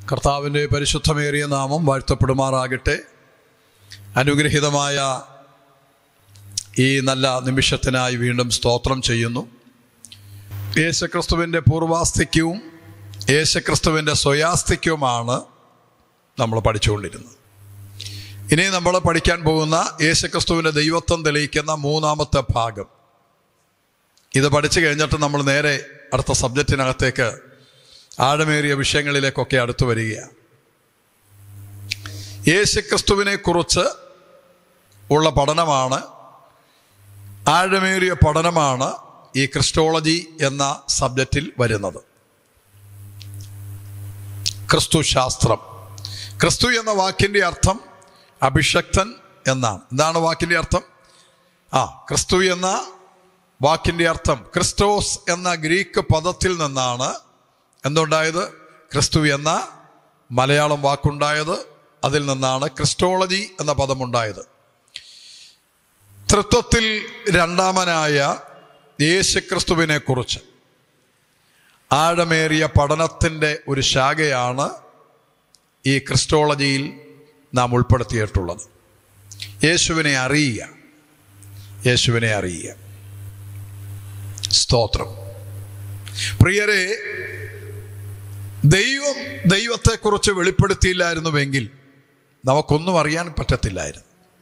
കർത്താവിൻ്റെ പരിശുദ്ധമേറിയ നാമം വാഴ്ത്തപ്പെടുമാറാകട്ടെ അനുഗ്രഹീതമായ ഈ നല്ല നിമിഷത്തിനായി വീണ്ടും സ്തോത്രം ചെയ്യുന്നു യേശുക്രിസ്തുവിൻ്റെ പൂർവാസ്തിക്യവും യേശുക്രിസ്തുവിൻ്റെ സ്വയാസ്തിക്യവുമാണ് നമ്മൾ പഠിച്ചുകൊണ്ടിരുന്നത് ഇനി നമ്മൾ പഠിക്കാൻ പോകുന്ന യേശുക്രിസ്തുവിൻ്റെ ദൈവത്വം തെളിയിക്കുന്ന മൂന്നാമത്തെ ഭാഗം ഇത് പഠിച്ചു കഴിഞ്ഞിട്ട് നമ്മൾ നേരെ അടുത്ത സബ്ജക്റ്റിനകത്തേക്ക് ആഴമേറിയ വിഷയങ്ങളിലേക്കൊക്കെ അടുത്തു വരികയാണ് യേശുക്രിസ്തുവിനെ കുറിച്ച് ഉള്ള പഠനമാണ് ആഴമേറിയ പഠനമാണ് ഈ ക്രിസ്റ്റോളജി എന്ന സബ്ജക്റ്റിൽ വരുന്നത് ക്രിസ്തു ശാസ്ത്രം ക്രിസ്തു എന്ന വാക്കിൻ്റെ അർത്ഥം അഭിഷക്തൻ എന്നാണ് എന്താണ് വാക്കിൻ്റെ അർത്ഥം ആ ക്രിസ്തു എന്ന വാക്കിൻ്റെ അർത്ഥം ക്രിസ്റ്റോസ് എന്ന ഗ്രീക്ക് പദത്തിൽ നിന്നാണ് എന്തുണ്ടായത് ക്രിസ്തു എന്ന മലയാളം വാക്കുണ്ടായത് അതിൽ നിന്നാണ് ക്രിസ്റ്റോളജി എന്ന പദമുണ്ടായത് തൃത്വത്തിൽ രണ്ടാമനായ യേശുക്രിസ്തുവിനെ കുറിച്ച് ആഴമേറിയ പഠനത്തിൻ്റെ ഒരു ശാഖയാണ് ഈ ക്രിസ്റ്റോളജിയിൽ നാം ഉൾപ്പെടുത്തിയിട്ടുള്ളത് യേശുവിനെ അറിയുക യേശുവിനെ അറിയുക സ്തോത്രം പ്രിയരെ ദൈവം ദൈവത്തെക്കുറിച്ച് വെളിപ്പെടുത്തിയില്ലായിരുന്നുവെങ്കിൽ നമുക്കൊന്നും അറിയാൻ പറ്റത്തില്ലായിരുന്നു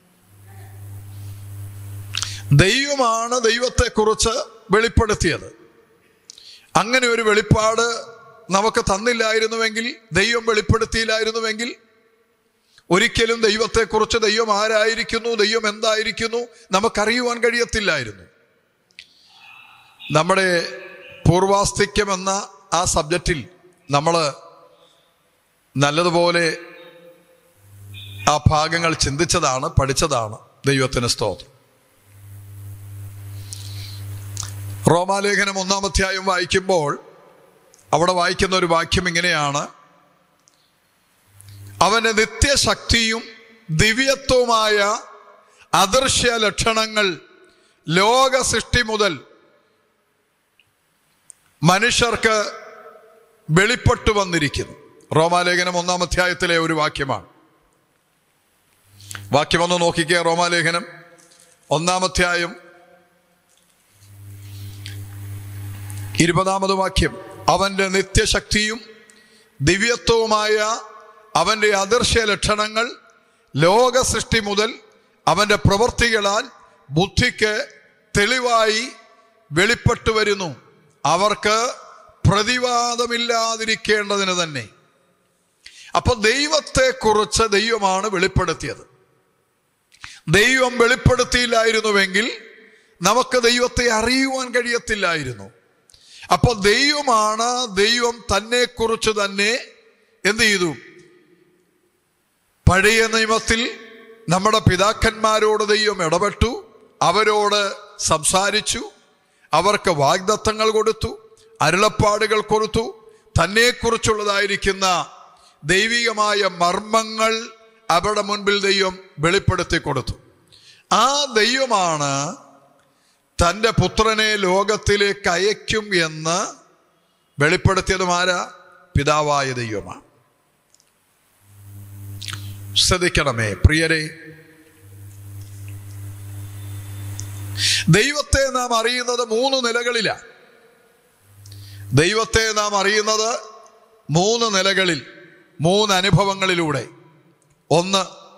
ദൈവമാണ് ദൈവത്തെക്കുറിച്ച് വെളിപ്പെടുത്തിയത് അങ്ങനെ ഒരു വെളിപ്പാട് നമുക്ക് തന്നില്ലായിരുന്നുവെങ്കിൽ ദൈവം വെളിപ്പെടുത്തിയില്ലായിരുന്നുവെങ്കിൽ ഒരിക്കലും ദൈവത്തെക്കുറിച്ച് ദൈവം ആരായിരിക്കുന്നു ദൈവം എന്തായിരിക്കുന്നു നമുക്കറിയുവാൻ കഴിയത്തില്ലായിരുന്നു നമ്മുടെ പൂർവാസ്തിക്യം എന്ന ആ സബ്ജക്റ്റിൽ നമ്മൾ നല്ലതുപോലെ ആ ഭാഗങ്ങൾ ചിന്തിച്ചതാണ് പഠിച്ചതാണ് ദൈവത്തിന് സ്തോത്രം റോമാലേഖനം ഒന്നാം അധ്യായം വായിക്കുമ്പോൾ അവിടെ വായിക്കുന്ന ഒരു വാക്യം ഇങ്ങനെയാണ് അവന്റെ നിത്യശക്തിയും ദിവ്യത്വമായ അദൃശ്യ ലക്ഷണങ്ങൾ ലോക സൃഷ്ടി മുതൽ മനുഷ്യർക്ക് വെളിപ്പെട്ടു വന്നിരിക്കുന്നു റോമാലേഖനം ഒന്നാം അധ്യായത്തിലെ ഒരു വാക്യമാണ് വാക്യം ഒന്ന് നോക്കിക്കേ റോമാലേഖനം ഒന്നാം അധ്യായം ഇരുപതാമത് വാക്യം അവന്റെ നിത്യശക്തിയും ദിവ്യത്വവുമായ അവന്റെ അദൃശ്യ ലക്ഷണങ്ങൾ ലോക സൃഷ്ടി മുതൽ അവന്റെ പ്രവൃത്തികളാൽ ബുദ്ധിക്ക് തെളിവായി വെളിപ്പെട്ടു വരുന്നു അവർക്ക് പ്രതിവാദമില്ലാതിരിക്കേണ്ടതിന് തന്നെ അപ്പൊ ദൈവത്തെക്കുറിച്ച് ദൈവമാണ് വെളിപ്പെടുത്തിയത് ദൈവം വെളിപ്പെടുത്തിയില്ലായിരുന്നുവെങ്കിൽ നമുക്ക് ദൈവത്തെ അറിയുവാൻ കഴിയത്തില്ലായിരുന്നു അപ്പോൾ ദൈവമാണ് ദൈവം തന്നെക്കുറിച്ച് തന്നെ എന്ത് ചെയ്തു പഴയ നിയമത്തിൽ നമ്മുടെ പിതാക്കന്മാരോട് ദൈവം ഇടപെട്ടു അവരോട് സംസാരിച്ചു അവർക്ക് വാഗ്ദത്തങ്ങൾ കൊടുത്തു അരുളപ്പാടുകൾ കൊടുത്തു തന്നെക്കുറിച്ചുള്ളതായിരിക്കുന്ന ദൈവികമായ മർമ്മങ്ങൾ അവരുടെ മുൻപിൽ ദൈവം വെളിപ്പെടുത്തി കൊടുത്തു ആ ദൈവമാണ് തൻ്റെ പുത്രനെ ലോകത്തിലേക്ക് അയക്കും എന്ന് വെളിപ്പെടുത്തിയതും ആരാ പിതാവായ ദൈവമാണ് ശ്രദ്ധിക്കണമേ പ്രിയരെ ദൈവത്തെ നാം അറിയുന്നത് മൂന്ന് നിലകളിലാണ് ദൈവത്തെ നാം അറിയുന്നത് മൂന്ന് നിലകളിൽ മൂന്ന് അനുഭവങ്ങളിലൂടെ ഒന്ന്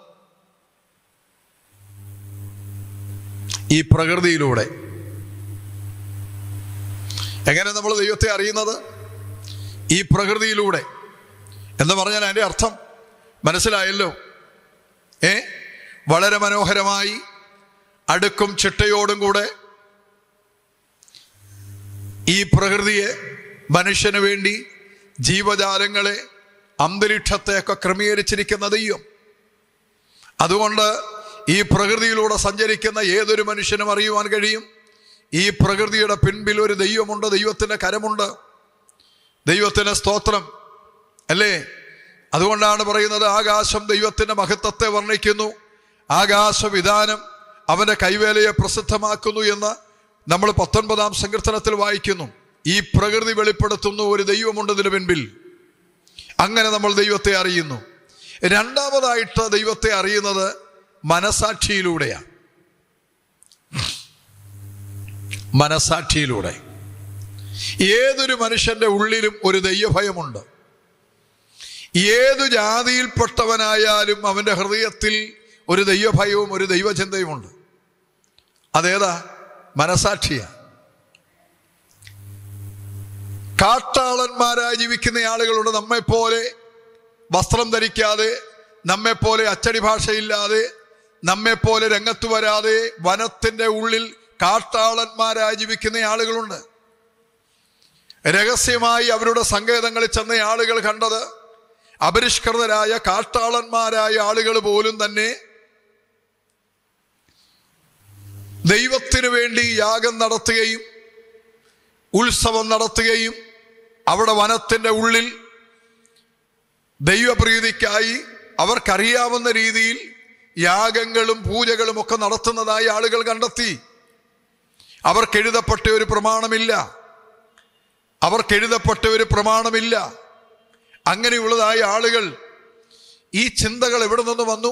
ഈ പ്രകൃതിയിലൂടെ എങ്ങനെ നമ്മൾ ദൈവത്തെ അറിയുന്നത് ഈ പ്രകൃതിയിലൂടെ എന്ന് പറഞ്ഞാൽ അതിൻ്റെ അർത്ഥം മനസ്സിലായല്ലോ ഏ വളരെ മനോഹരമായി അടുക്കും ചിട്ടയോടും കൂടെ ഈ പ്രകൃതിയെ മനുഷ്യന് വേണ്ടി ജീവജാലങ്ങളെ അന്തരീക്ഷത്തെയൊക്കെ ക്രമീകരിച്ചിരിക്കുന്ന ദൈവം അതുകൊണ്ട് ഈ പ്രകൃതിയിലൂടെ സഞ്ചരിക്കുന്ന ഏതൊരു മനുഷ്യനും അറിയുവാൻ കഴിയും ഈ പ്രകൃതിയുടെ പിൻപിൽ ഒരു ദൈവമുണ്ട് ദൈവത്തിൻ്റെ കരമുണ്ട് ദൈവത്തിന് സ്തോത്രം അല്ലേ അതുകൊണ്ടാണ് പറയുന്നത് ആകാശം ദൈവത്തിൻ്റെ മഹത്വത്തെ വർണ്ണിക്കുന്നു ആകാശവിധാനം അവൻ്റെ കൈവേലയെ പ്രസിദ്ധമാക്കുന്നു എന്ന് നമ്മൾ പത്തൊൻപതാം സങ്കീർത്തനത്തിൽ വായിക്കുന്നു ഈ പ്രകൃതി വെളിപ്പെടുത്തുന്ന ഒരു ദൈവമുണ്ട് ഇതിനു പിൻപിൽ അങ്ങനെ നമ്മൾ ദൈവത്തെ അറിയുന്നു രണ്ടാമതായിട്ട് ദൈവത്തെ അറിയുന്നത് മനസാക്ഷിയിലൂടെയാണ് മനസാക്ഷിയിലൂടെ ഏതൊരു മനുഷ്യന്റെ ഉള്ളിലും ഒരു ദൈവഭയമുണ്ട് ഏതു ജാതിയിൽപ്പെട്ടവനായാലും അവന്റെ ഹൃദയത്തിൽ ഒരു ദൈവഭയവും ഒരു ദൈവചിന്തയുമുണ്ട് അതേതാ മനസാക്ഷിയാ കാട്ടാളന്മാരായി ജീവിക്കുന്ന ആളുകളുണ്ട് നമ്മെപ്പോലെ വസ്ത്രം ധരിക്കാതെ നമ്മെപ്പോലെ അച്ചടി ഭാഷയില്ലാതെ നമ്മെപ്പോലെ രംഗത്ത് വരാതെ വനത്തിന്റെ ഉള്ളിൽ കാട്ടാളന്മാരായി ജീവിക്കുന്ന ആളുകളുണ്ട് രഹസ്യമായി അവരുടെ സങ്കേതങ്ങളിൽ ചെന്ന ആളുകൾ കണ്ടത് അപരിഷ്കൃതരായ കാട്ടാളന്മാരായ ആളുകൾ പോലും തന്നെ ദൈവത്തിനു വേണ്ടി യാഗം നടത്തുകയും ഉത്സവം നടത്തുകയും അവിടെ വനത്തിന്റെ ഉള്ളിൽ ദൈവപ്രീതിക്കായി അവർക്കറിയാവുന്ന രീതിയിൽ യാഗങ്ങളും പൂജകളും ഒക്കെ നടത്തുന്നതായി ആളുകൾ കണ്ടെത്തി അവർക്കെഴുതപ്പെട്ട ഒരു പ്രമാണമില്ല അവർക്കെഴുതപ്പെട്ട ഒരു പ്രമാണമില്ല അങ്ങനെയുള്ളതായ ആളുകൾ ഈ ചിന്തകൾ എവിടെ നിന്ന് വന്നു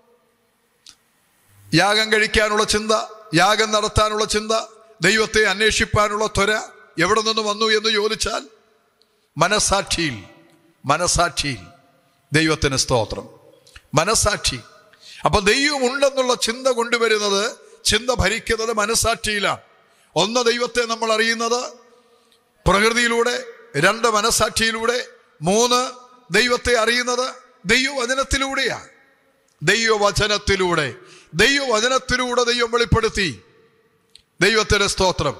യാഗം കഴിക്കാനുള്ള ചിന്ത യാഗം നടത്താനുള്ള ചിന്ത ദൈവത്തെ അന്വേഷിപ്പാനുള്ള ത്വര എവിടെ നിന്ന് വന്നു എന്ന് ചോദിച്ചാൽ മനസാക്ഷിയിൽ മനസാക്ഷിയിൽ ദൈവത്തിന് സ്തോത്രം മനസാക്ഷി അപ്പൊ ദൈവം ഉണ്ടെന്നുള്ള ചിന്ത കൊണ്ടുവരുന്നത് ചിന്ത ഭരിക്കുന്നത് മനസാക്ഷിയിലാണ് ഒന്ന് ദൈവത്തെ നമ്മൾ അറിയുന്നത് പ്രകൃതിയിലൂടെ രണ്ട് മനസാക്ഷിയിലൂടെ മൂന്ന് ദൈവത്തെ അറിയുന്നത് ദൈവവചനത്തിലൂടെയാണ് ദൈവവചനത്തിലൂടെ ദൈവവചനത്തിലൂടെ ദൈവം വെളിപ്പെടുത്തി ദൈവത്തിന്റെ സ്തോത്രം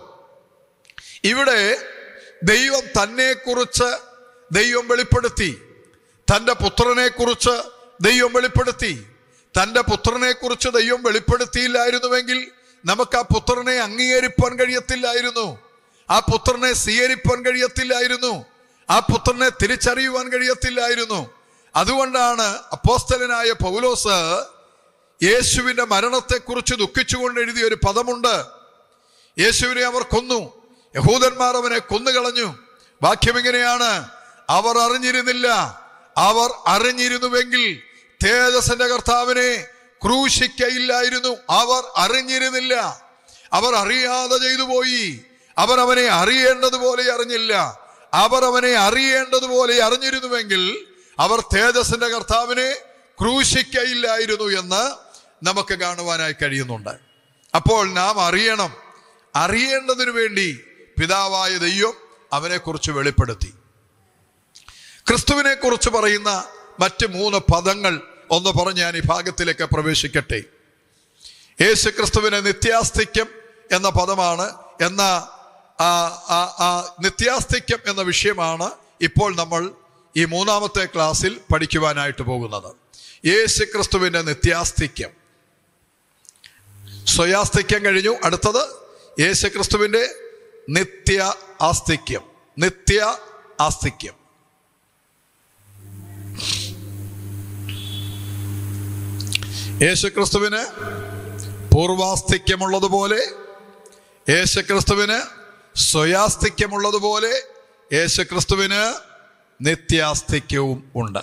ഇവിടെ ദൈവം തന്നെക്കുറിച്ച് ദൈവം വെളിപ്പെടുത്തി തൻ്റെ പുത്രനെക്കുറിച്ച് ദൈവം വെളിപ്പെടുത്തി തൻ്റെ പുത്രനെക്കുറിച്ച് ദൈവം വെളിപ്പെടുത്തിയില്ലായിരുന്നുവെങ്കിൽ നമുക്ക് ആ പുത്രനെ അംഗീകരിപ്പാൻ കഴിയത്തില്ലായിരുന്നു ആ പുത്രനെ സ്വീകരിപ്പാൻ കഴിയത്തില്ലായിരുന്നു ആ പുത്രനെ തിരിച്ചറിയുവാൻ കഴിയത്തില്ലായിരുന്നു അതുകൊണ്ടാണ് അപ്പോസ്തലനായ പൗലോസ് യേശുവിന്റെ മരണത്തെക്കുറിച്ച് ദുഃഖിച്ചുകൊണ്ട് എഴുതിയ ഒരു പദമുണ്ട് യേശുവിനെ അവർ കൊന്നു യഹൂദന്മാർ അവനെ കൊന്നുകളഞ്ഞു വാക്യം ഇങ്ങനെയാണ് അവർ അറിഞ്ഞിരുന്നില്ല അവർ അറിഞ്ഞിരുന്നുവെങ്കിൽ തേജസിന്റെ കർത്താവിനെ ക്രൂശിക്കയില്ലായിരുന്നു അവർ അറിഞ്ഞിരുന്നില്ല അവർ അറിയാതെ ചെയ്തു പോയി അവർ അവനെ അറിയേണ്ടതുപോലെ അറിഞ്ഞില്ല അവർ അവനെ അറിയേണ്ടതുപോലെ അറിഞ്ഞിരുന്നുവെങ്കിൽ അവർ തേജസിന്റെ കർത്താവിനെ ക്രൂശിക്കയില്ലായിരുന്നു എന്ന് നമുക്ക് കാണുവാനായി കഴിയുന്നുണ്ട് അപ്പോൾ നാം അറിയണം അറിയേണ്ടതിനു വേണ്ടി പിതാവായ ദൈവം അവനെക്കുറിച്ച് വെളിപ്പെടുത്തി ക്രിസ്തുവിനെ കുറിച്ച് പറയുന്ന മറ്റ് മൂന്ന് പദങ്ങൾ ഒന്ന് പറഞ്ഞ് ഞാൻ ഈ ഭാഗത്തിലേക്ക് പ്രവേശിക്കട്ടെ യേശു ക്രിസ്തുവിനെ നിത്യാസ്തിക്യം എന്ന പദമാണ് എന്ന ആ, ആ, ആ, നിത്യാസ്തിക്യം എന്ന വിഷയമാണ് ഇപ്പോൾ നമ്മൾ ഈ മൂന്നാമത്തെ ക്ലാസ്സിൽ പഠിക്കുവാനായിട്ട് പോകുന്നത് യേശു ക്രിസ്തുവിന്റെ നിത്യാസ്തിക്യം സ്വയാസ്തിക്യം കഴിഞ്ഞു അടുത്തത് യേശു ക്രിസ്തുവിന്റെ നിത്യ ആസ്തിക്യം നിത്യ ആസ്തിക്യം യേശുക്രിസ്തുവിന് പൂർവാസ്തിക്യമുള്ളതുപോലെ യേശുക്രിസ്തുവിന് സ്വയാസ്തിക്യമുള്ളതുപോലെ യേശുക്രിസ്തുവിന് നിത്യാസ്തിക്യവും ഉണ്ട്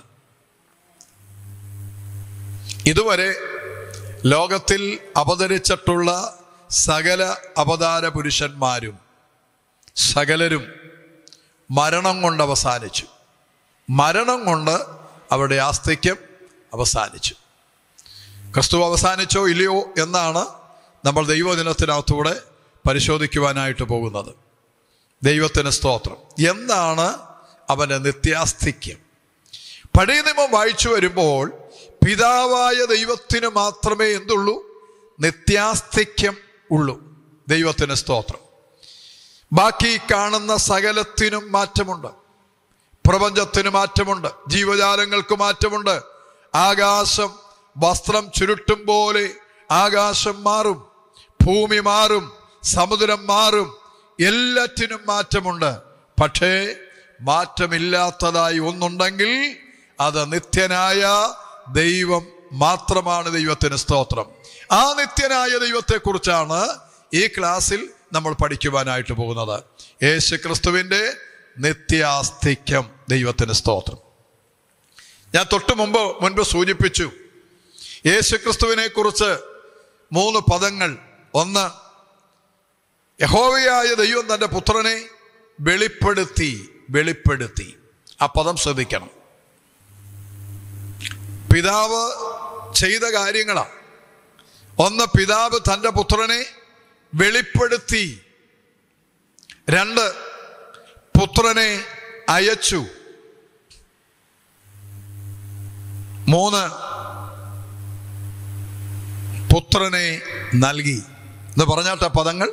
ഇതുവരെ ലോകത്തിൽ അവതരിച്ചിട്ടുള്ള സകല അവതാര പുരുഷന്മാരും സകലരും മരണം കൊണ്ട് അവസാനിച്ചു മരണം കൊണ്ട് അവരുടെ ആസ്തിക്യം അവസാനിച്ചു ക്രിസ്തു അവസാനിച്ചോ ഇല്ലയോ എന്നാണ് നമ്മൾ ദൈവദിനത്തിനകത്തൂടെ പരിശോധിക്കുവാനായിട്ട് പോകുന്നത് ദൈവത്തിന് സ്തോത്രം എന്താണ് അവൻ്റെ നിത്യാസ്തിക്യം പഴയ നിയമം വായിച്ചു വരുമ്പോൾ പിതാവായ ദൈവത്തിന് മാത്രമേ എന്തുള്ളൂ നിത്യാസ്തിക്യം ഉള്ളൂ ദൈവത്തിന് സ്തോത്രം ബാക്കി കാണുന്ന സകലത്തിനും മാറ്റമുണ്ട് പ്രപഞ്ചത്തിന് മാറ്റമുണ്ട് ജീവജാലങ്ങൾക്ക് മാറ്റമുണ്ട് ആകാശം വസ്ത്രം ചുരുട്ടും പോലെ ആകാശം മാറും ഭൂമി മാറും സമുദ്രം മാറും എല്ലാറ്റിനും മാറ്റമുണ്ട് പക്ഷേ മാറ്റമില്ലാത്തതായി ഒന്നുണ്ടെങ്കിൽ അത് നിത്യനായ ദൈവം മാത്രമാണ് ദൈവത്തിന് സ്തോത്രം ആ നിത്യനായ ദൈവത്തെക്കുറിച്ചാണ് ഈ ക്ലാസ്സിൽ നമ്മൾ പഠിക്കുവാനായിട്ട് പോകുന്നത് യേശു ക്രിസ്തുവിൻ്റെ നിത്യാസ്തിക്യം ദൈവത്തിന് സ്തോത്രം ഞാൻ തൊട്ട് മുമ്പ് മുൻപ് സൂചിപ്പിച്ചു യേശുക്രിസ്തുവിനെ കുറിച്ച് മൂന്ന് പദങ്ങൾ ഒന്ന് യഹോവയായ ദൈവം തൻ്റെ പുത്രനെ വെളിപ്പെടുത്തി വെളിപ്പെടുത്തി ആ പദം ശ്രദ്ധിക്കണം പിതാവ് ചെയ്ത കാര്യങ്ങളാണ് ഒന്ന് പിതാവ് തൻ്റെ പുത്രനെ വെളിപ്പെടുത്തി രണ്ട് പുത്രനെ അയച്ചു മൂന്ന് പുത്രനെ നൽകി എന്ന് പറഞ്ഞാട്ട പദങ്ങൾ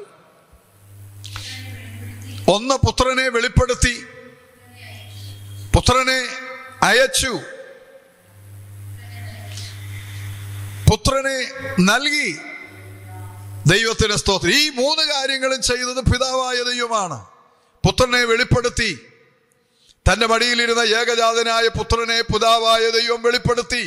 ഒന്ന് പുത്രനെ വെളിപ്പെടുത്തി പുത്രനെ അയച്ചു പുത്രനെ നൽകി ദൈവത്തിന്റെ സ്തോത്രം ഈ മൂന്ന് കാര്യങ്ങളും ചെയ്തത് പിതാവായ ദൈവമാണ് പുത്രനെ വെളിപ്പെടുത്തി തന്റെ മടിയിലിരുന്ന ഏകജാതനായ പുത്രനെ പിതാവായ ദൈവം വെളിപ്പെടുത്തി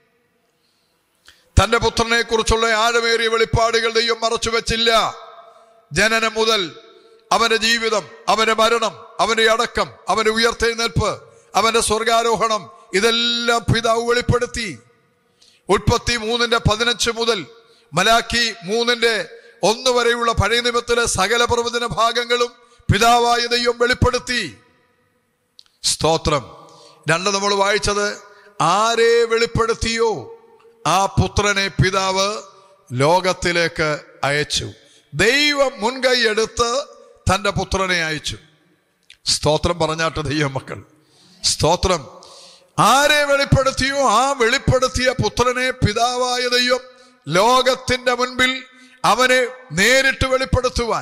തന്റെ പുത്രനെ കുറിച്ചുള്ള ആഴമേറിയ വെളിപ്പാടുകൾ ദൈവം മറച്ചു വെച്ചില്ല ജനനം മുതൽ അവന്റെ ജീവിതം അവന്റെ മരണം അവന്റെ അടക്കം അവന്റെ ഉയർത്തെഴുന്നേൽപ്പ് അവന്റെ സ്വർഗാരോഹണം ഇതെല്ലാം പിതാവ് വെളിപ്പെടുത്തി ഉൽപ്പത്തി മൂന്നിന്റെ പതിനഞ്ച് മുതൽ മലാക്കി മൂന്നിന്റെ ഒന്ന് വരെയുള്ള പഴയ നിയമത്തിലെ സകല പ്രവചന ഭാഗങ്ങളും പിതാവായ ദൈവം വെളിപ്പെടുത്തി സ്തോത്രം രണ്ട് നമ്മൾ വായിച്ചത് ആരെ വെളിപ്പെടുത്തിയോ ആ പുത്രനെ പിതാവ് ലോകത്തിലേക്ക് അയച്ചു ദൈവം മുൻകൈ എടുത്ത് തൻ്റെ പുത്രനെ അയച്ചു സ്തോത്രം പറഞ്ഞാട്ട് ദൈവം മക്കൾ സ്തോത്രം ആരെ വെളിപ്പെടുത്തിയോ ആ വെളിപ്പെടുത്തിയ പുത്രനെ പിതാവായ ദൈവം ലോകത്തിന്റെ മുൻപിൽ അവനെ നേരിട്ട് വെളിപ്പെടുത്തുവാൻ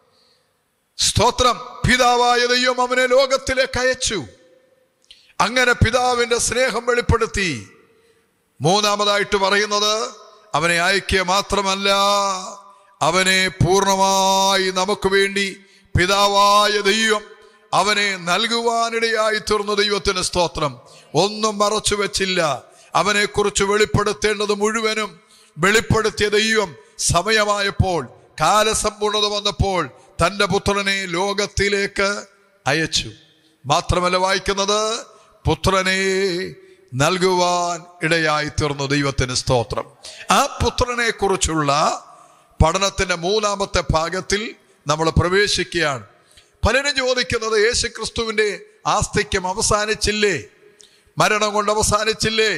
സ്തോത്രം പിതാവായ ദൈവം അവനെ ലോകത്തിലേക്ക് അയച്ചു അങ്ങനെ പിതാവിന്റെ സ്നേഹം വെളിപ്പെടുത്തി മൂന്നാമതായിട്ട് പറയുന്നത് അവനെ അയക്കുക മാത്രമല്ല അവനെ പൂർണ്ണമായി നമുക്ക് വേണ്ടി പിതാവായ ദൈവം അവനെ നൽകുവാനിടയായി തീർന്നു ദൈവത്തിന് സ്തോത്രം ഒന്നും മറച്ചു വെച്ചില്ല അവനെ കുറിച്ച് വെളിപ്പെടുത്തേണ്ടത് മുഴുവനും വെളിപ്പെടുത്തിയ ദൈവം സമയമായപ്പോൾ കാലസമ്പൂർണത വന്നപ്പോൾ തന്റെ പുത്രനെ ലോകത്തിലേക്ക് അയച്ചു മാത്രമല്ല വായിക്കുന്നത് പുത്രനെ നൽകുവാൻ ഇടയായി തീർന്നു ദൈവത്തിന് സ്തോത്രം ആ പുത്രനെ കുറിച്ചുള്ള പഠനത്തിന്റെ മൂന്നാമത്തെ ഭാഗത്തിൽ നമ്മൾ പ്രവേശിക്കുകയാണ് പലരും ചോദിക്കുന്നത് യേശു ക്രിസ്തുവിന്റെ ആസ്തിക്യം അവസാനിച്ചില്ലേ മരണം കൊണ്ട് അവസാനിച്ചില്ലേ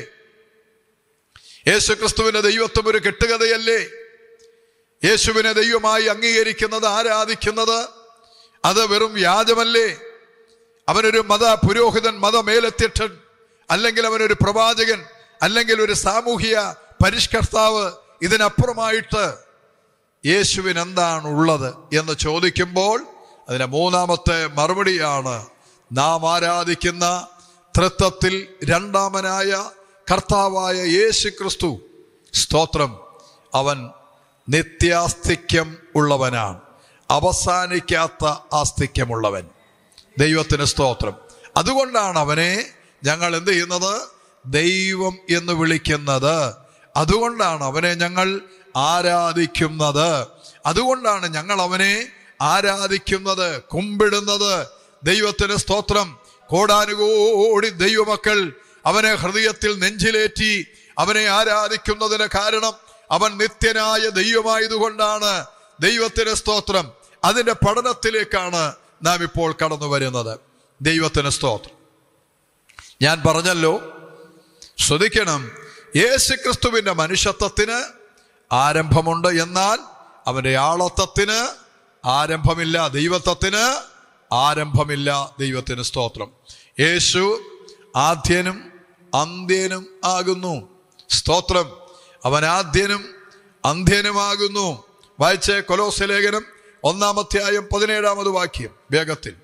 യേശു ക്രിസ്തുവിന്റെ ദൈവത്വം ഒരു കെട്ടുകഥയല്ലേ യേശുവിനെ ദൈവമായി അംഗീകരിക്കുന്നത് ആരാധിക്കുന്നത് അത് വെറും വ്യാജമല്ലേ അവനൊരു മത പുരോഹിതൻ മതമേലധ്യക്ഷൻ അല്ലെങ്കിൽ അവനൊരു പ്രവാചകൻ അല്ലെങ്കിൽ ഒരു സാമൂഹിക പരിഷ്കർത്താവ് ഇതിനപ്പുറമായിട്ട് യേശുവിന് എന്താണ് ഉള്ളത് എന്ന് ചോദിക്കുമ്പോൾ അതിന്റെ മൂന്നാമത്തെ മറുപടിയാണ് നാം ആരാധിക്കുന്ന തൃത്വത്തിൽ രണ്ടാമനായ കർത്താവായ യേശു ക്രിസ്തു സ്തോത്രം അവൻ നിത്യാസ്തിക്യം ഉള്ളവനാണ് അവസാനിക്കാത്ത ആസ്തിക്യമുള്ളവൻ ദൈവത്തിന് സ്തോത്രം അതുകൊണ്ടാണ് അവനെ ഞങ്ങൾ എന്ത് ചെയ്യുന്നത് ദൈവം എന്ന് വിളിക്കുന്നത് അതുകൊണ്ടാണ് അവനെ ഞങ്ങൾ ആരാധിക്കുന്നത് അതുകൊണ്ടാണ് ഞങ്ങൾ അവനെ ആരാധിക്കുന്നത് കുമ്പിടുന്നത് ദൈവത്തിന് സ്തോത്രം കോടാനുകോടി ദൈവമക്കൾ അവനെ ഹൃദയത്തിൽ നെഞ്ചിലേറ്റി അവനെ ആരാധിക്കുന്നതിന് കാരണം അവൻ നിത്യനായ ദൈവമായതുകൊണ്ടാണ് ദൈവത്തിന് സ്തോത്രം അതിന്റെ പഠനത്തിലേക്കാണ് നാം ഇപ്പോൾ കടന്നു വരുന്നത് ദൈവത്തിന് സ്തോത്രം ഞാൻ പറഞ്ഞല്ലോ ശ്രദ്ധിക്കണം യേശു ക്രിസ്തുവിന്റെ മനുഷ്യത്വത്തിന് ആരംഭമുണ്ട് എന്നാൽ അവന്റെ ആളത്വത്തിന് ആരംഭമില്ല ദൈവത്വത്തിന് ആരംഭമില്ല ദൈവത്തിന് സ്തോത്രം യേശു ആദ്യനും അന്ത്യനും ആകുന്നു സ്തോത്രം അവൻ ആദ്യനും അന്ത്യനുമാകുന്നു വായിച്ച കൊലോസ് ലേഖനം ഒന്നാമധ്യായം പതിനേഴാമത് വാക്യം വേഗത്തിൽ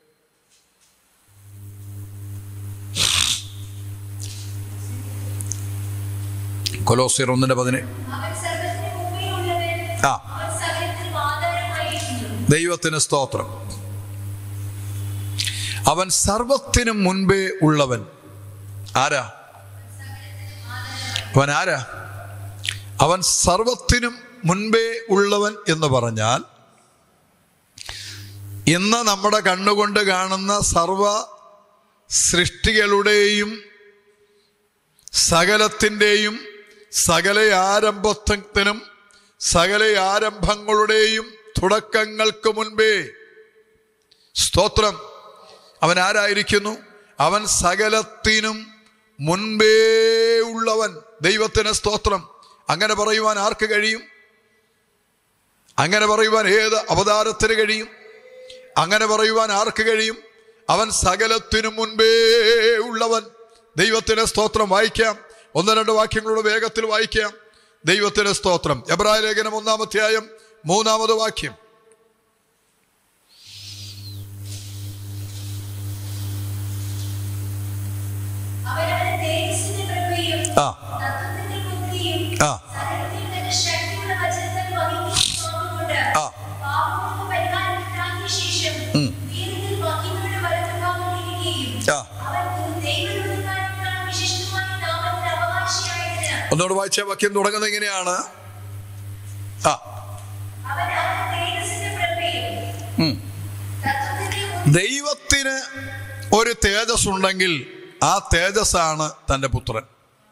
കൊലോസിയർ ഒന്നിന്റെ പതിനേഴ് അവൻ സർവ്വത്തിന് മുമ്പിലുള്ളവൻ ആ അവൻ സകലത്തിനും ആധാരമായിരിക്കുന്നു ദൈവത്തിന് സ്തോത്രം അവൻ സർവത്തിനും മുൻപേ ഉള്ളവൻ ആരാ അവൻ ആരാ അവൻ സർവത്തിനും മുൻപേ ഉള്ളവൻ എന്ന് പറഞ്ഞാൽ ഇന്ന് നമ്മുടെ കണ്ണുകൊണ്ട് കാണുന്ന സർവ സൃഷ്ടികളുടെയും സകലത്തിൻ്റെയും സകല ആരംഭത്തിനും സകല ആരംഭങ്ങളുടെയും തുടക്കങ്ങൾക്ക് മുൻപേ സ്തോത്രം അവൻ ആരായിരിക്കുന്നു അവൻ സകലത്തിനും മുൻപേ ഉള്ളവൻ ദൈവത്തിന് സ്തോത്രം അങ്ങനെ പറയുവാൻ ആർക്ക് കഴിയും അങ്ങനെ പറയുവാൻ ഏത് അവതാരത്തിന് കഴിയും അങ്ങനെ പറയുവാൻ ആർക്ക് കഴിയും അവൻ സകലത്തിനു മുൻപേ ഉള്ളവൻ ദൈവത്തിന് സ്തോത്രം വായിക്കാം ഒന്ന് രണ്ട് വാക്യങ്ങളുടെ വേഗത്തിൽ വായിക്കാം ദൈവത്തിന് സ്തോത്രം എബ്രായ ലേഖനം ഒന്നാമധ്യായം മൂന്നാമത് വാക്യം അവനവന്റെ തേജസ്സിന്റെ പ്രഭയും ആ തത്വത്തിന്റെ ബുദ്ധിയും ആ സകലത്തെയും തന്റെ ശക്തിയുള്ള വചനത്താൽ വഹിക്കുന്നതുകൊണ്ട് ആ. പാപങ്ങൾക്ക് പരിഹാരം ഉണ്ടാക്കിയ ശേഷം ഉം. വീരത്തിൽ മഹിമയുടെ വലതുഭാഗത്തിരിക്കുകയും ആ അവൻ ദൈവദൂതന്മാരെക്കാൾ വിശിഷ്ടമായ നാമത്തിന് അവകാശിയായതിന് ഒന്നോട് വായിച്ച വാക്യം തുടങ്ങുന്നത് എങ്ങനെയാണ് ആ അവൻ അവന്റെ തേജസ്സിന്റെ പ്രഭയും ഉം. തത്വത്തിന്റെ ബുദ്ധിയും ദൈവത്തിന് ഒരു തേജസ് ഉണ്ടെങ്കിൽ ആ തേജസ്സാണ് തൻ്റെ പുത്രൻ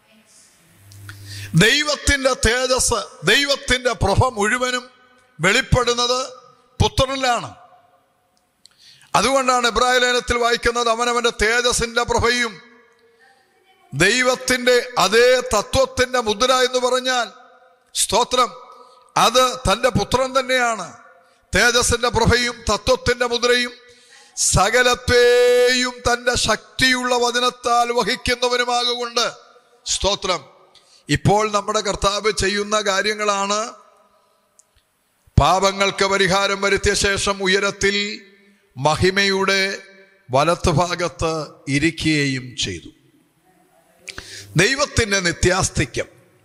ദൈവത്തിൻ്റെ തേജസ് ദൈവത്തിൻ്റെ പ്രഭ മുഴുവനും വെളിപ്പെടുന്നത് പുത്രനിലാണ് അതുകൊണ്ടാണ് ഇബ്രാഹിം ലേഖനത്തിൽ വായിക്കുന്നത് അവനവന്റെ തേജസിന്റെ പ്രഭയും ദൈവത്തിന്റെ അതേ തത്വത്തിന്റെ മുദ്ര എന്ന് പറഞ്ഞാൽ സ്തോത്രം അത് തന്റെ പുത്രൻ തന്നെയാണ് തേജസിന്റെ പ്രഭയും തത്വത്തിന്റെ മുദ്രയും സകലത്തെയും തന്റെ ശക്തിയുള്ള വചനത്താൽ വഹിക്കുന്നവനുമാകൊണ്ട് സ്തോത്രം ഇപ്പോൾ നമ്മുടെ കർത്താവ് ചെയ്യുന്ന കാര്യങ്ങളാണ് പാപങ്ങൾക്ക് പരിഹാരം വരുത്തിയ ശേഷം ഉയരത്തിൽ മഹിമയുടെ വലത്തുഭാഗത്ത് ഇരിക്കുകയും ചെയ്തു ദൈവത്തിന്റെ നിത്യാസ്തിക്യം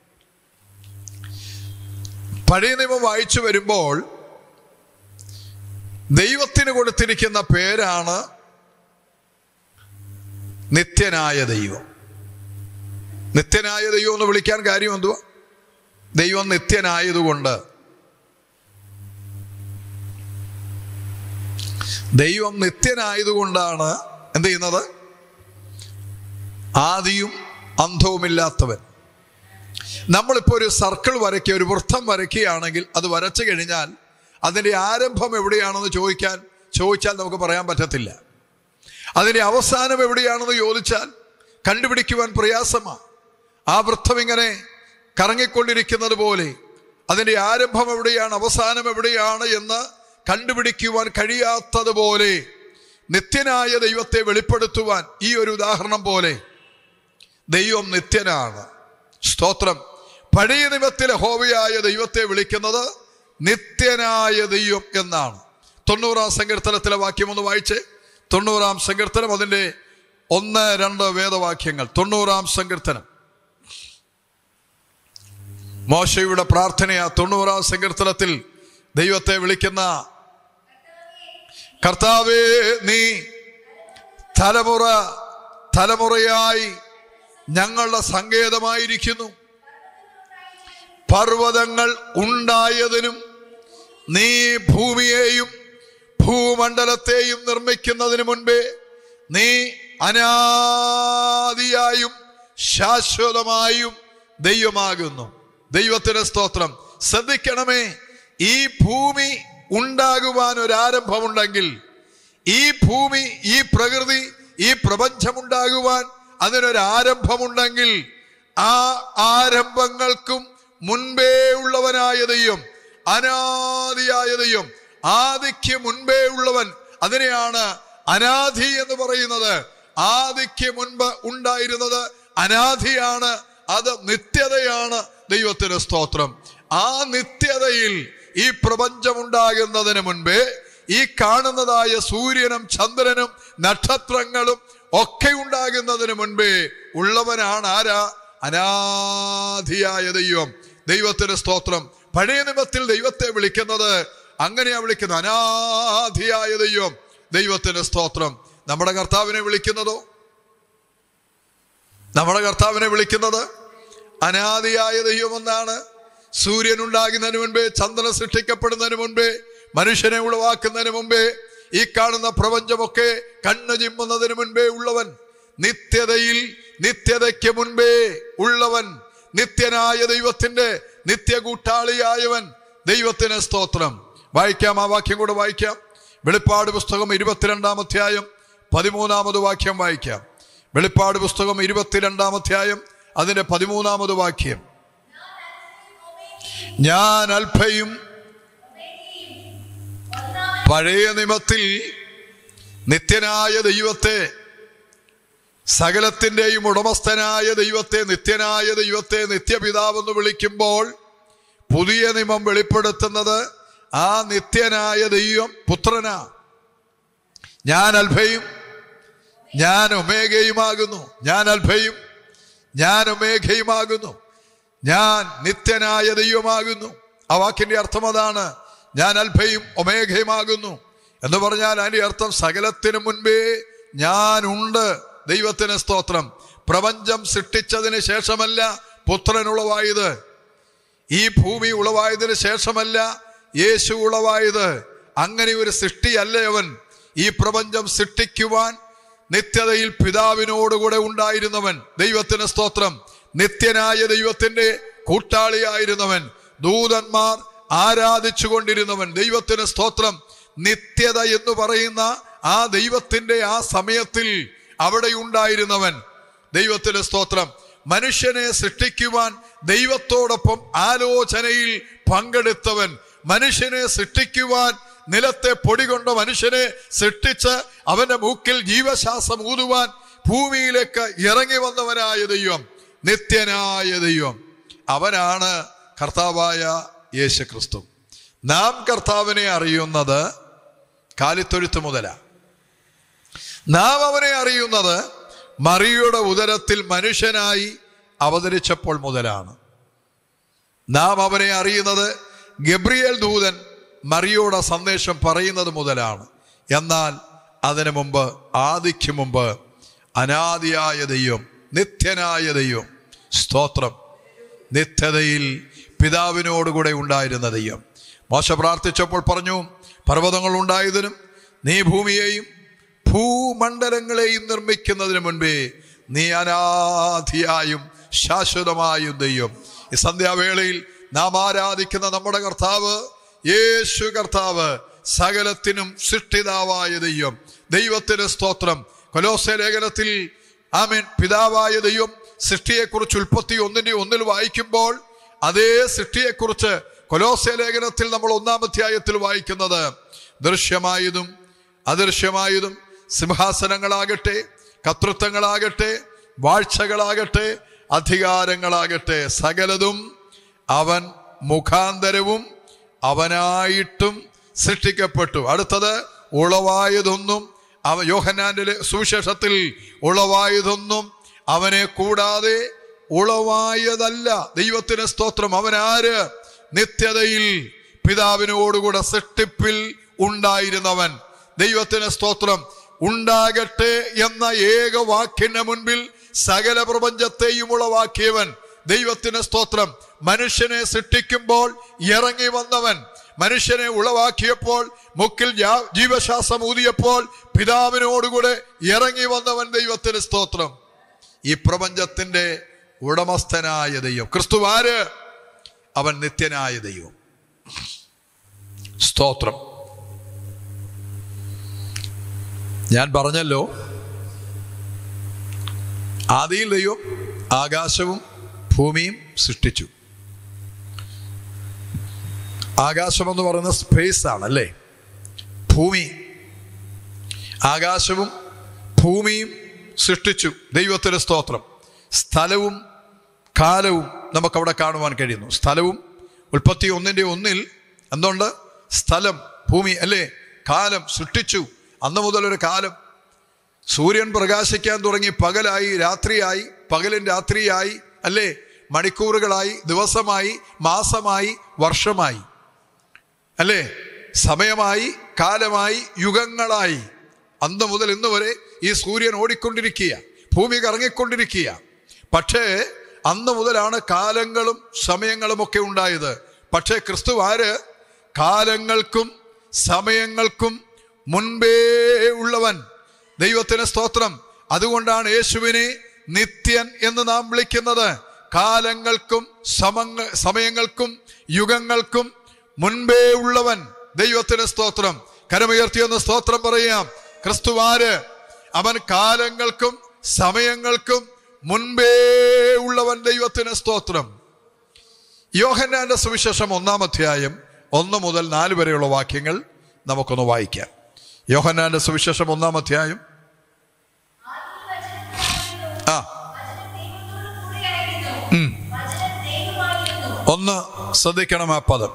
പഴയ നിയമം വായിച്ചു വരുമ്പോൾ ദൈവത്തിന് കൊടുത്തിരിക്കുന്ന പേരാണ് നിത്യനായ ദൈവം നിത്യനായ ദൈവം എന്ന് വിളിക്കാൻ കാര്യം എന്തുവാ ദൈവം നിത്യനായതുകൊണ്ട് ദൈവം നിത്യനായതുകൊണ്ടാണ് എന്ത് ചെയ്യുന്നത് ആദിയും അന്ധവുമില്ലാത്തവൻ നമ്മളിപ്പോൾ ഒരു സർക്കിൾ വരയ്ക്കുക ഒരു വൃത്തം വരയ്ക്കുകയാണെങ്കിൽ അത് വരച്ചു കഴിഞ്ഞാൽ അതിൻ്റെ ആരംഭം എവിടെയാണെന്ന് ചോദിക്കാൻ ചോദിച്ചാൽ നമുക്ക് പറയാൻ പറ്റത്തില്ല അതിൻ്റെ അവസാനം എവിടെയാണെന്ന് ചോദിച്ചാൽ കണ്ടുപിടിക്കുവാൻ പ്രയാസമാണ് ആ വൃത്തം ഇങ്ങനെ കറങ്ങിക്കൊണ്ടിരിക്കുന്നത് പോലെ അതിൻ്റെ ആരംഭം എവിടെയാണ് അവസാനം എവിടെയാണ് എന്ന് കണ്ടുപിടിക്കുവാൻ കഴിയാത്തതുപോലെ നിത്യനായ ദൈവത്തെ വെളിപ്പെടുത്തുവാൻ ഈ ഒരു ഉദാഹരണം പോലെ ദൈവം നിത്യനാണ് സ്തോത്രം പഴയ നിയമത്തിലെ ഹോവയായ ദൈവത്തെ വിളിക്കുന്നത് നിത്യനായ ദൈവം എന്നാണ് തൊണ്ണൂറാം സങ്കീർത്തനത്തിലെ വാക്യം ഒന്ന് വായിച്ച് തൊണ്ണൂറാം സങ്കീർത്തനം അതിൻ്റെ ഒന്ന് രണ്ട് വേദവാക്യങ്ങൾ തൊണ്ണൂറാം സങ്കീർത്തനം മോശയുടെ പ്രാർത്ഥനയാ തൊണ്ണൂറാം സങ്കീർത്തനത്തിൽ ദൈവത്തെ വിളിക്കുന്ന കർത്താവേ നീ തലമുറ തലമുറയായി ഞങ്ങളുടെ സങ്കേതമായിരിക്കുന്നു പർവ്വതങ്ങൾ ഉണ്ടായതിനും നീ ഭൂമിയെയും ഭൂമണ്ഡലത്തെയും നിർമ്മിക്കുന്നതിന് മുൻപേ നീ അനാദിയായും ശാശ്വതമായും ദൈവമാകുന്നു ദൈവത്തിന്റെ സ്തോത്രം ശ്രദ്ധിക്കണമേ ഈ ഭൂമി ഉണ്ടാകുവാൻ ഒരു ആരംഭമുണ്ടെങ്കിൽ ഈ ഭൂമി ഈ പ്രകൃതി ഈ പ്രപഞ്ചമുണ്ടാകുവാൻ അതിനൊരു ആരംഭമുണ്ടെങ്കിൽ ആ ആരംഭങ്ങൾക്കും മുൻപേ ഉള്ളവനായ ദൈവം അനാദിയായ ദൈവം ആദിക്ക് മുൻപേ ഉള്ളവൻ അതിനെയാണ് അനാദി എന്ന് പറയുന്നത് ആദിക്ക് മുൻപ് ഉണ്ടായിരുന്നത് അനാദിയാണ് അത് നിത്യതയാണ് ദൈവത്തിന് സ്തോത്രം ആ നിത്യതയിൽ ഈ പ്രപഞ്ചമുണ്ടാകുന്നതിന് മുൻപേ ഈ കാണുന്നതായ സൂര്യനും ചന്ദ്രനും നക്ഷത്രങ്ങളും ഒക്കെ ഉണ്ടാകുന്നതിന് മുൻപേ ഉള്ളവനാണ് ആരാ അനാദിയായ ദൈവം ദൈവത്തിന് സ്തോത്രം പഴയ നിയമത്തിൽ ദൈവത്തെ വിളിക്കുന്നത് അങ്ങനെയാ വിളിക്കുന്നത് അനാദിയായ ദൈവം ദൈവത്തിന് സ്തോത്രം നമ്മുടെ കർത്താവിനെ വിളിക്കുന്നതോ നമ്മുടെ കർത്താവിനെ വിളിക്കുന്നത് അനാദിയായ ദൈവമെന്നാണ് സൂര്യൻ ഉണ്ടാകുന്നതിന് മുൻപേ ചന്ദ്രൻ സൃഷ്ടിക്കപ്പെടുന്നതിന് മുൻപേ മനുഷ്യനെ ഉളവാക്കുന്നതിന് മുൻപേ ഈ കാണുന്ന പ്രപഞ്ചമൊക്കെ കണ്ണു ചിമ്മുന്നതിന് മുൻപേ ഉള്ളവൻ നിത്യതയിൽ നിത്യതയ്ക്ക് മുൻപേ ഉള്ളവൻ നിത്യനായ ദൈവത്തിന്റെ നിത്യ കൂട്ടാളിയായവൻ ദൈവത്തിന് സ്തോത്രം വായിക്കാം ആ വാക്യം കൂടെ വായിക്കാം വെളിപ്പാട് പുസ്തകം ഇരുപത്തിരണ്ടാം അധ്യായം പതിമൂന്നാമത് വാക്യം വായിക്കാം വെളിപ്പാട് പുസ്തകം ഇരുപത്തിരണ്ടാം അധ്യായം അതിന്റെ പതിമൂന്നാമത് വാക്യം ഞാൻ അൽഫയും പഴയ നിമത്തിൽ നിത്യനായ ദൈവത്തെ സകലത്തിൻ്റെയും ഉടമസ്ഥനായ ദൈവത്തെ നിത്യനായ ദൈവത്തെ നിത്യപിതാവെന്ന് വിളിക്കുമ്പോൾ പുതിയ നിയമം വെളിപ്പെടുത്തുന്നത് ആ നിത്യനായ ദൈവം പുത്രനാ ഞാൻ അൽഫയും ഞാൻ ഒമേഗയുമാകുന്നു ഞാൻ അൽഫയും ഞാൻ ഒമേഘയുമാകുന്നു ഞാൻ നിത്യനായ ദൈവമാകുന്നു ആ വാക്കിന്റെ അർത്ഥം അതാണ് ഞാൻ അൽഫയും ഒമേഘയുമാകുന്നു എന്ന് പറഞ്ഞാൽ അതിന്റെ അർത്ഥം സകലത്തിനു മുൻപേ ഞാനുണ്ട് ദൈവത്തിന് സ്തോത്രം പ്രപഞ്ചം സൃഷ്ടിച്ചതിന് ശേഷമല്ല പുത്രൻ ഉളവായത് ഈ ഭൂമി ഉളവായതിന് ശേഷമല്ല യേശു ഉളവായത് അങ്ങനെ ഒരു സൃഷ്ടിയല്ല അവൻ ഈ പ്രപഞ്ചം സൃഷ്ടിക്കുവാൻ നിത്യതയിൽ പിതാവിനോടുകൂടെ ഉണ്ടായിരുന്നവൻ ദൈവത്തിന് സ്തോത്രം നിത്യനായ ദൈവത്തിന്റെ കൂട്ടാളിയായിരുന്നവൻ ദൂതന്മാർ ആരാധിച്ചു കൊണ്ടിരുന്നവൻ ദൈവത്തിന് സ്തോത്രം നിത്യത എന്ന് പറയുന്ന ആ ദൈവത്തിന്റെ ആ സമയത്തിൽ അവിടെ ഉണ്ടായിരുന്നവൻ ദൈവത്തിന് സ്തോത്രം മനുഷ്യനെ സൃഷ്ടിക്കുവാൻ ദൈവത്തോടൊപ്പം ആലോചനയിൽ പങ്കെടുത്തവൻ മനുഷ്യനെ സൃഷ്ടിക്കുവാൻ നിലത്തെ പൊടി കൊണ്ട മനുഷ്യനെ സൃഷ്ടിച്ച് അവന്റെ മൂക്കിൽ ജീവശ്വാസം ഊതുവാൻ ഭൂമിയിലേക്ക് ഇറങ്ങി വന്നവനായ ദൈവം നിത്യനായ ദൈവം അവനാണ് കർത്താവായ യേശു ക്രിസ്തു നാം കർത്താവിനെ അറിയുന്നത് കാലിത്തൊഴുത്ത് മുതലാണ് നാം അവനെ അറിയുന്നത് മറിയുടെ ഉദരത്തിൽ മനുഷ്യനായി അവതരിച്ചപ്പോൾ മുതലാണ് നാം അവനെ അറിയുന്നത് ഗബ്രിയേൽ ദൂതൻ മറിയോടെ സന്ദേശം പറയുന്നത് മുതലാണ് എന്നാൽ അതിനു മുമ്പ് ആദിക്ക് മുമ്പ് അനാദിയായ ദൈവം നിത്യനായ ദൈവം സ്തോത്രം നിത്യതയിൽ പിതാവിനോടുകൂടെ ഉണ്ടായിരുന്ന ദൈവം മോശ പ്രാർത്ഥിച്ചപ്പോൾ പറഞ്ഞു പർവ്വതങ്ങൾ ഉണ്ടായതിനും നീ ഭൂമിയെയും ഭൂമണ്ഡലങ്ങളെയും നിർമ്മിക്കുന്നതിന് മുൻപേ നീ അനാദിയായും ശാശ്വതമായും ദൈവം ഈ സന്ധ്യാവേളയിൽ നാം ആരാധിക്കുന്ന നമ്മുടെ കർത്താവ് യേശു കർത്താവ് സകലത്തിനും സൃഷ്ടിതാവായ ദൈവം ദൈവത്തിന് സ്തോത്രം കൊലോസ ലേഖനത്തിൽ ആമീൻ പിതാവായ ദൈവം സൃഷ്ടിയെക്കുറിച്ച് ഉൽപ്പത്തി ഒന്നിന്റെ ഒന്നിൽ വായിക്കുമ്പോൾ അതേ സൃഷ്ടിയെക്കുറിച്ച് കൊലോസ ലേഖനത്തിൽ നമ്മൾ ഒന്നാം അധ്യായത്തിൽ വായിക്കുന്നത് ദൃശ്യമായതും അദൃശ്യമായതും സിംഹാസനങ്ങളാകട്ടെ കർത്തൃത്വങ്ങളാകട്ടെ വാഴ്ചകളാകട്ടെ അധികാരങ്ങളാകട്ടെ സകലതും അവൻ മുഖാന്തരവും അവനായിട്ടും സൃഷ്ടിക്കപ്പെട്ടു അടുത്തത് ഉളവായതൊന്നും അവ യോഹന്നാന്റെ സുവിശേഷത്തിൽ ഉളവായതൊന്നും അവനെ കൂടാതെ ഉളവായതല്ല ദൈവത്തിന് സ്തോത്രം അവനാര് നിത്യതയിൽ പിതാവിനോടുകൂടെ സൃഷ്ടിപ്പിൽ ഉണ്ടായിരുന്നവൻ ദൈവത്തിന് സ്തോത്രം ഉണ്ടാകട്ടെ എന്ന ഏക വാക്കിന് മുൻപിൽ സകല പ്രപഞ്ചത്തെയും ഉളവാക്കിയവൻ ദൈവത്തിന് സ്തോത്രം മനുഷ്യനെ സൃഷ്ടിക്കുമ്പോൾ ഇറങ്ങി വന്നവൻ മനുഷ്യനെ ഉളവാക്കിയപ്പോൾ മുക്കിൽ ജാ- ജീവശ്വാസം ഊതിയപ്പോൾ പിതാവിനോടുകൂടെ ഇറങ്ങി വന്നവൻ ദൈവത്തിന് സ്തോത്രം ഈ പ്രപഞ്ചത്തിന്റെ ഉടമസ്ഥനായ ദൈവം ക്രിസ്തു ആര് അവൻ നിത്യനായ ദൈവം സ്തോത്രം ഞാൻ പറഞ്ഞല്ലോ ആദിയിൽ ദൈവം ആകാശവും ഭൂമിയും സൃഷ്ടിച്ചു ആകാശം എന്ന് പറയുന്ന സ്പേസ് ആണ് അല്ലേ ഭൂമി ആകാശവും ഭൂമിയും സൃഷ്ടിച്ചു ദൈവത്തിന് സ്തോത്രം സ്ഥലവും കാലവും നമുക്കവിടെ കാണുവാൻ കഴിയുന്നു സ്ഥലവും ഉൽപ്പത്തി ഒന്നിൻ്റെ ഒന്നിൽ എന്തുണ്ട് സ്ഥലം ഭൂമി അല്ലേ കാലം സൃഷ്ടിച്ചു അന്ന് മുതൽ ഒരു കാലം സൂര്യൻ പ്രകാശിക്കാൻ തുടങ്ങി പകലായി രാത്രിയായി പകലും രാത്രിയായി അല്ലേ മണിക്കൂറുകളായി ദിവസമായി മാസമായി വർഷമായി അല്ലേ സമയമായി കാലമായി യുഗങ്ങളായി അന്ന് മുതൽ ഇന്ന് വരെ ഈ സൂര്യൻ ഓടിക്കൊണ്ടിരിക്കുക ഭൂമി കറങ്ങിക്കൊണ്ടിരിക്കുക പക്ഷേ അന്ന് മുതലാണ് കാലങ്ങളും സമയങ്ങളും ഒക്കെ ഉണ്ടായത് പക്ഷേ ക്രിസ്തു ആര് കാലങ്ങൾക്കും സമയങ്ങൾക്കും മുൻപേ ഉള്ളവൻ ദൈവത്തിന് സ്തോത്രം അതുകൊണ്ടാണ് യേശുവിനെ നിത്യൻ എന്ന് നാം വിളിക്കുന്നത് കാലങ്ങൾക്കും സമങ്ങ സമയങ്ങൾക്കും യുഗങ്ങൾക്കും മുൻപേ ഉള്ളവൻ ദൈവത്തിന് സ്തോത്രം കരമുയർത്തിയൊന്ന് സ്തോത്രം പറയാം ക്രിസ്തുവാര് അവൻ കാലങ്ങൾക്കും സമയങ്ങൾക്കും മുൻപേ ഉള്ളവൻ ദൈവത്തിന് സ്തോത്രം യോഹന്നാന്റെ സുവിശേഷം ഒന്നാം അധ്യായം ഒന്ന് മുതൽ നാല് വരെയുള്ള വാക്യങ്ങൾ നമുക്കൊന്ന് വായിക്കാം യോഹന്നാന്റെ സുവിശേഷം ഒന്നാം അധ്യായം ആ ഉം. ഒന്ന് ശ്രദ്ധിക്കണം ആ പദം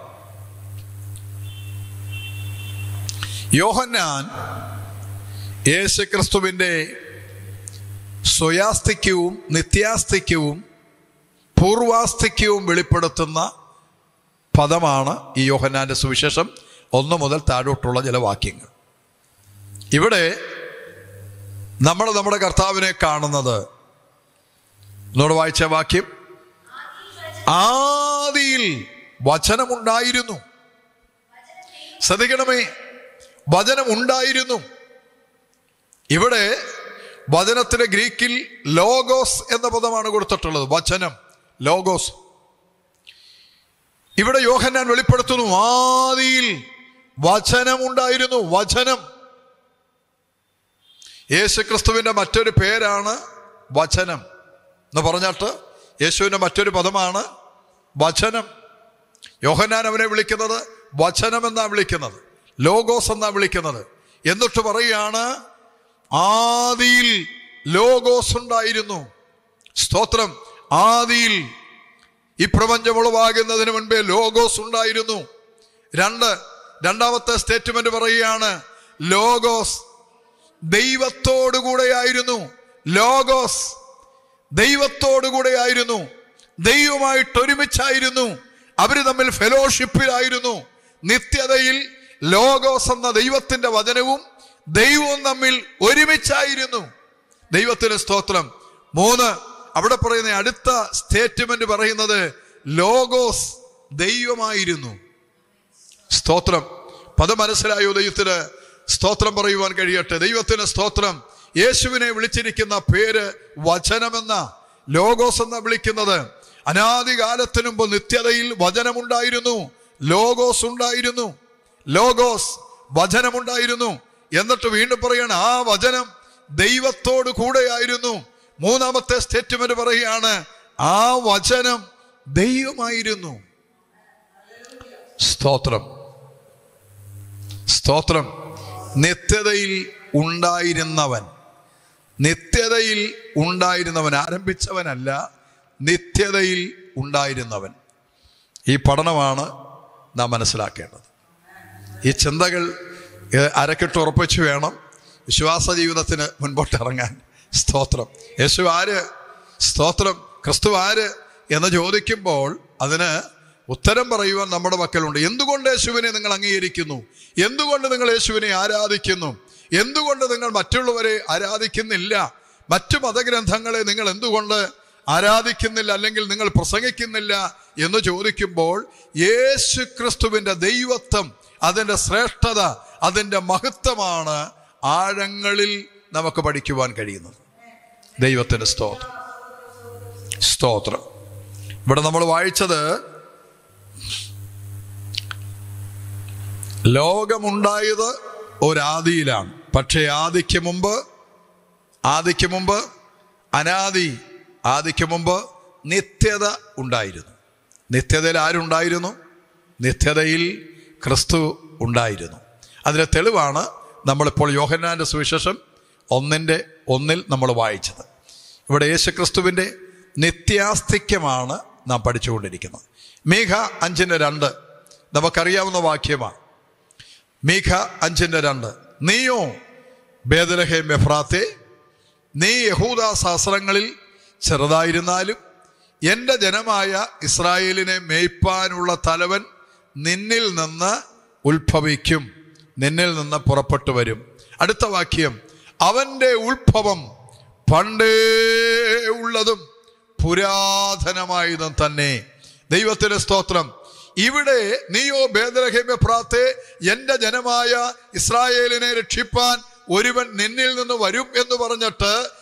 യോഹന്നാൻ യേശുക്രിസ്തുവിൻ്റെ സ്വയാസ്തിക്യവും നിത്യാസ്തിക്യവും പൂർവാസ്തിക്യവും വെളിപ്പെടുത്തുന്ന പദമാണ് ഈ യോഹന്നാന്റെ സുവിശേഷം ഒന്ന് മുതൽ താഴോട്ടുള്ള ചില വാക്യങ്ങൾ ഇവിടെ നമ്മൾ നമ്മുടെ കർത്താവിനെ കാണുന്നത് എന്നോട് വായിച്ച വാക്യം ആദിയിൽ വചനമുണ്ടായിരുന്നു ശ്രദ്ധിക്കണമേ വചനം ഉണ്ടായിരുന്നു ഇവിടെ വചനത്തിന് ഗ്രീക്കിൽ ലോഗോസ് എന്ന പദമാണ് കൊടുത്തിട്ടുള്ളത് വചനം ലോഗോസ് ഇവിടെ യോഹന്നാൻ വെളിപ്പെടുത്തുന്നു ആദിയിൽ വചനമുണ്ടായിരുന്നു വചനം യേശുക്രിസ്തുവിന്റെ മറ്റൊരു പേരാണ് വചനം എന്ന് പറഞ്ഞിട്ട് യേശുവിന്റെ മറ്റൊരു പദമാണ് വചനം യോഹന്നാൻ അവനെ വിളിക്കുന്നത് വചനം എന്നാ വിളിക്കുന്നത് ലോഗോസ് എന്നാ വിളിക്കുന്നത് എന്നിട്ട് പറയുകയാണ് ആദിയിൽ ലോഗോസ് ഉണ്ടായിരുന്നു സ്തോത്രം ആദിയിൽ ഈ പ്രപഞ്ചം ഉളവാകുന്നതിന് മുൻപേ ലോഗോസ് ഉണ്ടായിരുന്നു രണ്ട് രണ്ടാമത്തെ സ്റ്റേറ്റ്മെന്റ് പറയുകയാണ് ലോഗോസ് ദൈവത്തോടുകൂടെയായിരുന്നു ലോഗോസ് ദൈവത്തോടുകൂടെയായിരുന്നു ദൈവമായിട്ട് ഒരുമിച്ചായിരുന്നു അവര് തമ്മിൽ ഫെലോഷിപ്പിലായിരുന്നു നിത്യതയിൽ ലോഗോസ് എന്ന ദൈവത്തിന്റെ വചനവും ദൈവവും തമ്മിൽ ഒരുമിച്ചായിരുന്നു ദൈവത്തിന് സ്തോത്രം മൂന്ന് അവിടെ പറയുന്ന അടുത്ത സ്റ്റേറ്റ്മെന്റ് പറയുന്നത് ലോഗോസ് ദൈവമായിരുന്നു സ്തോത്രം പദം മനസ്സിലായോ ദൈവത്തിന് സ്തോത്രം പറയുവാൻ കഴിയട്ടെ ദൈവത്തിന് സ്തോത്രം യേശുവിനെ വിളിച്ചിരിക്കുന്ന പേര് വചനമെന്ന ലോഗോസ് എന്ന വിളിക്കുന്നത് അനാദികാലത്തിനു മുമ്പ് നിത്യതയിൽ വചനമുണ്ടായിരുന്നു ലോഗോസ് ഉണ്ടായിരുന്നു ലോഗോസ് വചനമുണ്ടായിരുന്നു എന്നിട്ട് വീണ്ടും പറയാണ് ആ വചനം ദൈവത്തോട് കൂടെയായിരുന്നു മൂന്നാമത്തെ സ്റ്റേറ്റ്മെന്റ് പറയുകയാണ് ആ വചനം ദൈവമായിരുന്നു സ്തോത്രം സ്തോത്രം നിത്യതയിൽ ഉണ്ടായിരുന്നവൻ നിത്യതയിൽ ഉണ്ടായിരുന്നവൻ ആരംഭിച്ചവനല്ല നിത്യതയിൽ ഉണ്ടായിരുന്നവൻ ഈ പഠനമാണ് നാം മനസ്സിലാക്കേണ്ടത് ഈ ചിന്തകൾ ഏഹ്, അരക്കിട്ട് ഉറപ്പിച്ച് വേണം വിശ്വാസ ജീവിതത്തിന് മുൻപോട്ട് ഇറങ്ങാൻ സ്തോത്രം യേശു ആര് സ്തോത്രം ക്രിസ്തു ആര് എന്ന് ചോദിക്കുമ്പോൾ അതിന് ഉത്തരം പറയുവാൻ നമ്മുടെ പക്കലുണ്ട് എന്തുകൊണ്ട് യേശുവിനെ നിങ്ങൾ അംഗീകരിക്കുന്നു എന്തുകൊണ്ട് നിങ്ങൾ യേശുവിനെ ആരാധിക്കുന്നു എന്തുകൊണ്ട് നിങ്ങൾ മറ്റുള്ളവരെ ആരാധിക്കുന്നില്ല മറ്റു മതഗ്രന്ഥങ്ങളെ നിങ്ങൾ എന്തുകൊണ്ട് ആരാധിക്കുന്നില്ല അല്ലെങ്കിൽ നിങ്ങൾ പ്രസംഗിക്കുന്നില്ല എന്ന് ചോദിക്കുമ്പോൾ യേശു ക്രിസ്തുവിൻ്റെ ദൈവത്വം അതിൻ്റെ ശ്രേഷ്ഠത അതിൻ്റെ മഹത്വമാണ് ആഴങ്ങളിൽ നമുക്ക് പഠിക്കുവാൻ കഴിയുന്നത് ദൈവത്തിൻ്റെ സ്തോത്രം സ്തോത്രം ഇവിടെ നമ്മൾ വായിച്ചത് ലോകമുണ്ടായത് ഒരാദിയിലാണ് പക്ഷേ ആദിക്ക് മുമ്പ് ആദിക്ക് മുമ്പ് അനാദി ആദിക്ക് മുമ്പ് നിത്യത ഉണ്ടായിരുന്നു നിത്യതയിൽ ആരുണ്ടായിരുന്നു നിത്യതയിൽ ക്രിസ്തു ഉണ്ടായിരുന്നു അതിൻ്റെ തെളിവാണ് നമ്മളിപ്പോൾ യോഹന്നാൻ്റെ സുവിശേഷം ഒന്നിൻ്റെ ഒന്നിൽ നമ്മൾ വായിച്ചത് ഇവിടെ യേശുക്രിസ്തുവിൻ്റെ നിത്യാസ്തിക്യമാണ് നാം പഠിച്ചുകൊണ്ടിരിക്കുന്നത് മീഘ അഞ്ചിൻ്റെ രണ്ട് നമുക്കറിയാവുന്ന വാക്യമാണ് മീഖ അഞ്ചിന്റെ രണ്ട് നീയോ ബേദലഹേം എഫ്രാത്തെ നീ യഹൂദ ശാസ്ത്രങ്ങളിൽ ചെറുതായിരുന്നാലും എൻ്റെ ജനമായ ഇസ്രായേലിനെ മേയ്പ്പാനുള്ള തലവൻ നിന്നിൽ നിന്ന് ഉത്ഭവിക്കും നിന്നിൽ നിന്ന് പുറപ്പെട്ടു വരും അടുത്ത വാക്യം അവൻ്റെ ഉത്ഭവം പണ്ടേ ഉള്ളതും പുരാതനമായതും തന്നെ ദൈവത്തിന്റെ സ്തോത്രം ഇവിടെ നീയോ ഭേദരഹേമ്യ പ്രാത്തെ എന്റെ ജനമായ ഇസ്രായേലിനെ രക്ഷിപ്പാൻ ഒരുവൻ നിന്നിൽ നിന്ന് വരും എന്ന് പറഞ്ഞിട്ട്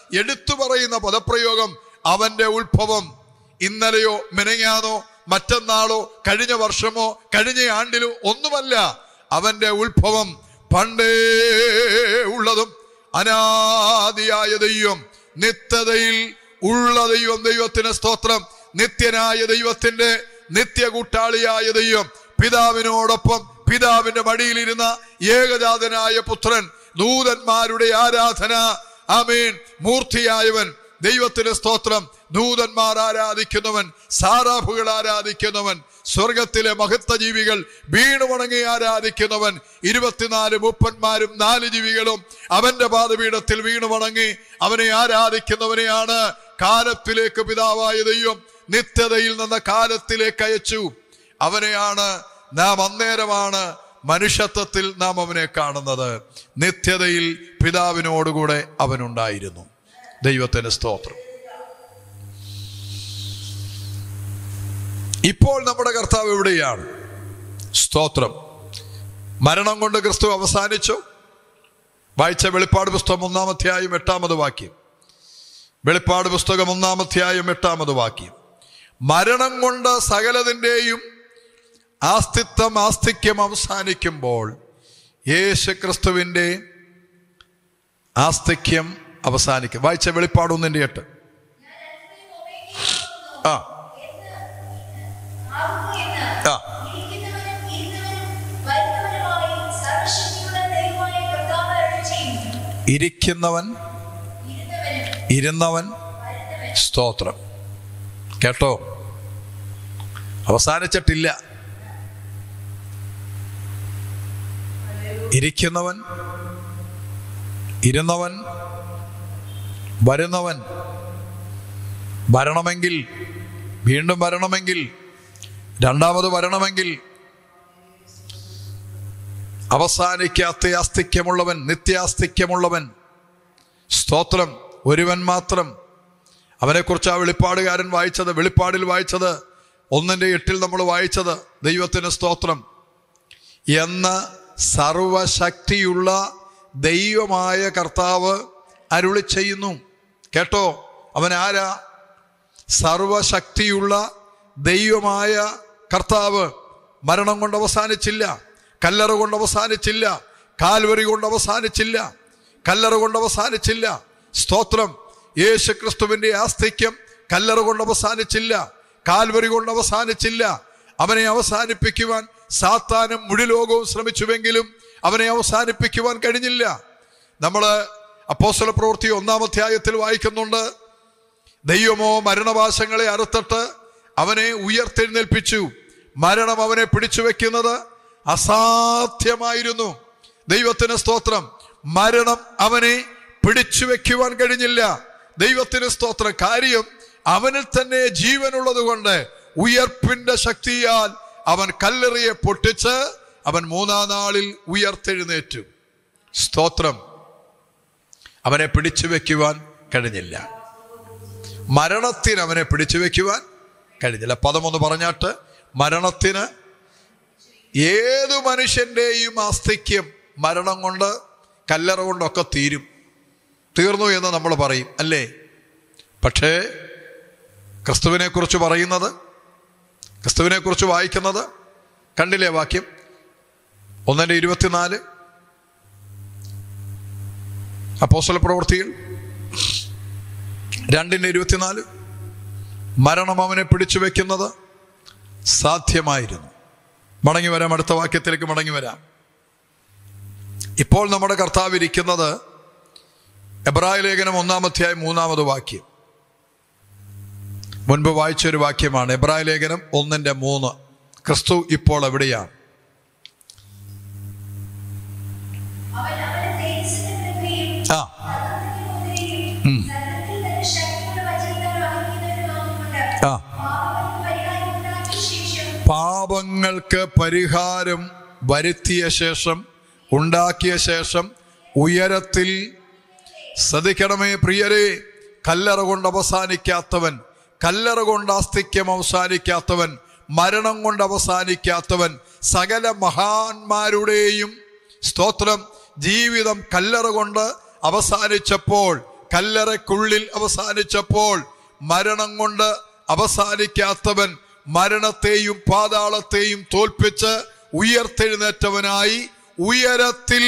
എടുത്തു പറയുന്ന പദപ്രയോഗം അവന്റെ ഉത്ഭവം ഇന്നലെയോ മെനങ്ങാനോ മറ്റന്നാളോ കഴിഞ്ഞ വർഷമോ കഴിഞ്ഞ ആണ്ടിലോ ഒന്നുമല്ല അവന്റെ ഉത്ഭവം പണ്ടേ ഉള്ളതും അനാദിയായ ദൈവം നിത്യതയിൽ ഉള്ള ദൈവം ദൈവത്തിന് സ്തോത്രം നിത്യനായ ദൈവത്തിന്റെ നിത്യ കൂട്ടാളിയായ ദൈവം പിതാവിനോടൊപ്പം പിതാവിന്റെ മടിയിലിരുന്ന ഏകജാതനായ പുത്രൻ ദൂതന്മാരുടെ ആരാധന ആമേൻ മൂർത്തിയായവൻ ദൈവത്തിന് സ്തോത്രം ദൂതന്മാർ ആരാധിക്കുന്നവൻ സാറാഫുകൾ ആരാധിക്കുന്നവൻ സ്വർഗത്തിലെ മഹത്വ ജീവികൾ വീണുവണങ്ങി ആരാധിക്കുന്നവൻ ഇരുപത്തിനാല് മുപ്പന്മാരും നാല് ജീവികളും അവന്റെ പാദപീഠത്തിൽ വീണുവണങ്ങി അവനെ ആരാധിക്കുന്നവനെയാണ് കാലത്തിലേക്ക് പിതാവായ ദൈവം നിത്യതയിൽ നിന്ന് കാലത്തിലേക്ക് അയച്ചു അവനെയാണ് നാം അന്നേരമാണ് മനുഷ്യത്വത്തിൽ നാം അവനെ കാണുന്നത് നിത്യതയിൽ പിതാവിനോടുകൂടെ അവനുണ്ടായിരുന്നു ദൈവത്തിന് സ്തോത്രം ഇപ്പോൾ നമ്മുടെ കർത്താവ് എവിടെയാണ് സ്തോത്രം മരണം കൊണ്ട് ക്രിസ്തു അവസാനിച്ചു വായിച്ച വെളിപ്പാട് പുസ്തകം ഒന്നാമധ്യായം എട്ടാമത് വാക്യം വെളിപ്പാട് പുസ്തകം ഒന്നാമധ്യായം എട്ടാമത് വാക്യം മരണം കൊണ്ട് സകലതിൻ്റെയും ആസ്തിത്വം ആസ്തിക്യം അവസാനിക്കുമ്പോൾ യേശു ക്രിസ്തുവിൻ്റെ ആസ്തിക്യം അവസാനിക്കും വായിച്ച വെളിപ്പാട് ഒന്നിൻ്റെ എട്ട് ആ ആകുന്നു എന്ന് ആ ഇരിക്കുന്നവനും ഇരുന്നവനും വരുന്നവനുമായി സർവ്വശക്തിയുള്ള ദൈവമായ കർത്താവ് അരുളിച്ചെയ്യുന്നു. ഇരിക്കുന്നവൻ ഇരുന്നവനും ഇരുന്നവൻ വരുന്നവനും സ്തോത്രം കേട്ടോ അവസാനിച്ചിട്ടില്ല ഇരിക്കുന്നവൻ ഇരുന്നവൻ വരുന്നവൻ വരണമെങ്കിൽ വീണ്ടും വരണമെങ്കിൽ രണ്ടാമത് വരണമെങ്കിൽ അവസാനിക്കാത്ത ആസ്തിക്യമുള്ളവൻ നിത്യാസ്തിക്യമുള്ളവൻ സ്തോത്രം ഒരുവൻ മാത്രം അവനെക്കുറിച്ച് ആ വെളിപ്പാടുകാരൻ വായിച്ചത് വെളിപ്പാടിൽ വായിച്ചത് ഒന്നിൻ്റെ എട്ടിൽ നമ്മൾ വായിച്ചത് ദൈവത്തിന് സ്തോത്രം എന്ന സർവശക്തിയുള്ള ദൈവമായ കർത്താവ് അരുളി ചെയ്യുന്നു കേട്ടോ അവൻ ആരാ സർവശക്തിയുള്ള ദൈവമായ കർത്താവ് മരണം കൊണ്ട് അവസാനിച്ചില്ല കല്ലറ കൊണ്ട് അവസാനിച്ചില്ല കാൽവരി കൊണ്ട് അവസാനിച്ചില്ല കല്ലറ കൊണ്ട് അവസാനിച്ചില്ല സ്തോത്രം യേശു ക്രിസ്തുവിന്റെ ആസ്തിക്യം കല്ലറ കൊണ്ട് അവസാനിച്ചില്ല കാൽവരി കൊണ്ട് അവസാനിച്ചില്ല അവനെ അവസാനിപ്പിക്കുവാൻ സാത്താനും മുഴുലോകവും ശ്രമിച്ചുവെങ്കിലും അവനെ അവസാനിപ്പിക്കുവാൻ കഴിഞ്ഞില്ല നമ്മൾ അപ്പോസ്തല പ്രവൃത്തി ഒന്നാം അധ്യായത്തിൽ വായിക്കുന്നുണ്ട് ദൈവമോ മരണവാശങ്ങളെ അറുത്തിട്ട് അവനെ ഉയർത്തെഴുന്നേൽപ്പിച്ചു മരണം അവനെ പിടിച്ചു വെക്കുന്നത് അസാധ്യമായിരുന്നു ദൈവത്തിന് സ്തോത്രം മരണം അവനെ പിടിച്ചു വെക്കുവാൻ കഴിഞ്ഞില്ല ദൈവത്തിന് സ്തോത്രം കാര്യം അവനിൽ തന്നെ ജീവനുള്ളത് കൊണ്ട് ഉയർപ്പിന്റെ ശക്തിയാൽ അവൻ കല്ലെറിയെ പൊട്ടിച്ച് അവൻ മൂന്നാം നാളിൽ ഉയർത്തെഴുന്നേറ്റു സ്തോത്രം അവനെ പിടിച്ചു വെക്കുവാൻ കഴിഞ്ഞില്ല മരണത്തിന് അവനെ പിടിച്ചു വെക്കുവാൻ കഴിഞ്ഞില്ല പദമൊന്ന് പറഞ്ഞാട്ട് മരണത്തിന് ഏതു മനുഷ്യന്റെയും ആസ്തിക്യം മരണം കൊണ്ട് കല്ലറ കൊണ്ടൊക്കെ തീരും തീർന്നു എന്ന് നമ്മൾ പറയും അല്ലേ പക്ഷേ ക്രിസ്തുവിനെ കുറിച്ച് പറയുന്നത് ക്രിസ്തുവിനെ കുറിച്ച് വായിക്കുന്നത് കണ്ടില്ലേ വാക്യം ഒന്നിൻ്റെ ഇരുപത്തിനാല് അപ്പോസ്തല പ്രവൃത്തിയിൽ രണ്ടിൻ്റെ ഇരുപത്തിനാല് മരണം അവനെ പിടിച്ചു വെക്കുന്നത് സാധ്യമായിരുന്നു മടങ്ങി വരാം അടുത്ത വാക്യത്തിലേക്ക് മടങ്ങി വരാം ഇപ്പോൾ നമ്മുടെ കർത്താവ് ഇരിക്കുന്നത് എബ്രായ ലേഖനം ഒന്നാമധ്യായം മൂന്നാമത് വാക്യം മുൻപ് വായിച്ചൊരു വാക്യമാണ് എബ്രായ ലേഖനം ഒന്നിൻ്റെ മൂന്ന് ക്രിസ്തു ഇപ്പോൾ എവിടെയാണ് അവൻ അവന്റെ തേജസ്സിന്റെ കൃപയും ആ അകൃത്യത്തിനും മുദ്രയും സകലത്തിൽ തന്നെ ശക്തിയുള്ള വചനത്താൽ വഹിക്കുന്നവനുമാകുന്നുണ്ട്. ആ പാപങ്ങൾക്ക് പാപങ്ങൾക്ക് പരിഹാരം ഉണ്ടാക്കിയ ശേഷം പരിഹാരം വരുത്തിയ ശേഷം ഉണ്ടാക്കിയ ശേഷം ഉയരത്തിൽ ശ്രദ്ധിക്കണമേ പ്രിയരെ കല്ലറ കൊണ്ട് അവസാനിക്കാത്തവൻ കല്ലറ കൊണ്ട് ആസ്തിക്യം അവസാനിക്കാത്തവൻ മരണം കൊണ്ട് അവസാനിക്കാത്തവൻ സകല മഹാന്മാരുടെയും സ്തോത്രം ജീവിതം കല്ലറ കൊണ്ട് അവസാനിച്ചപ്പോൾ കല്ലറയ്ക്കുള്ളിൽ അവസാനിച്ചപ്പോൾ മരണം കൊണ്ട് അവസാനിക്കാത്തവൻ മരണത്തെയും പാതാളത്തെയും തോൽപ്പിച്ച് ഉയർത്തെഴുന്നേറ്റവനായി ഉയരത്തിൽ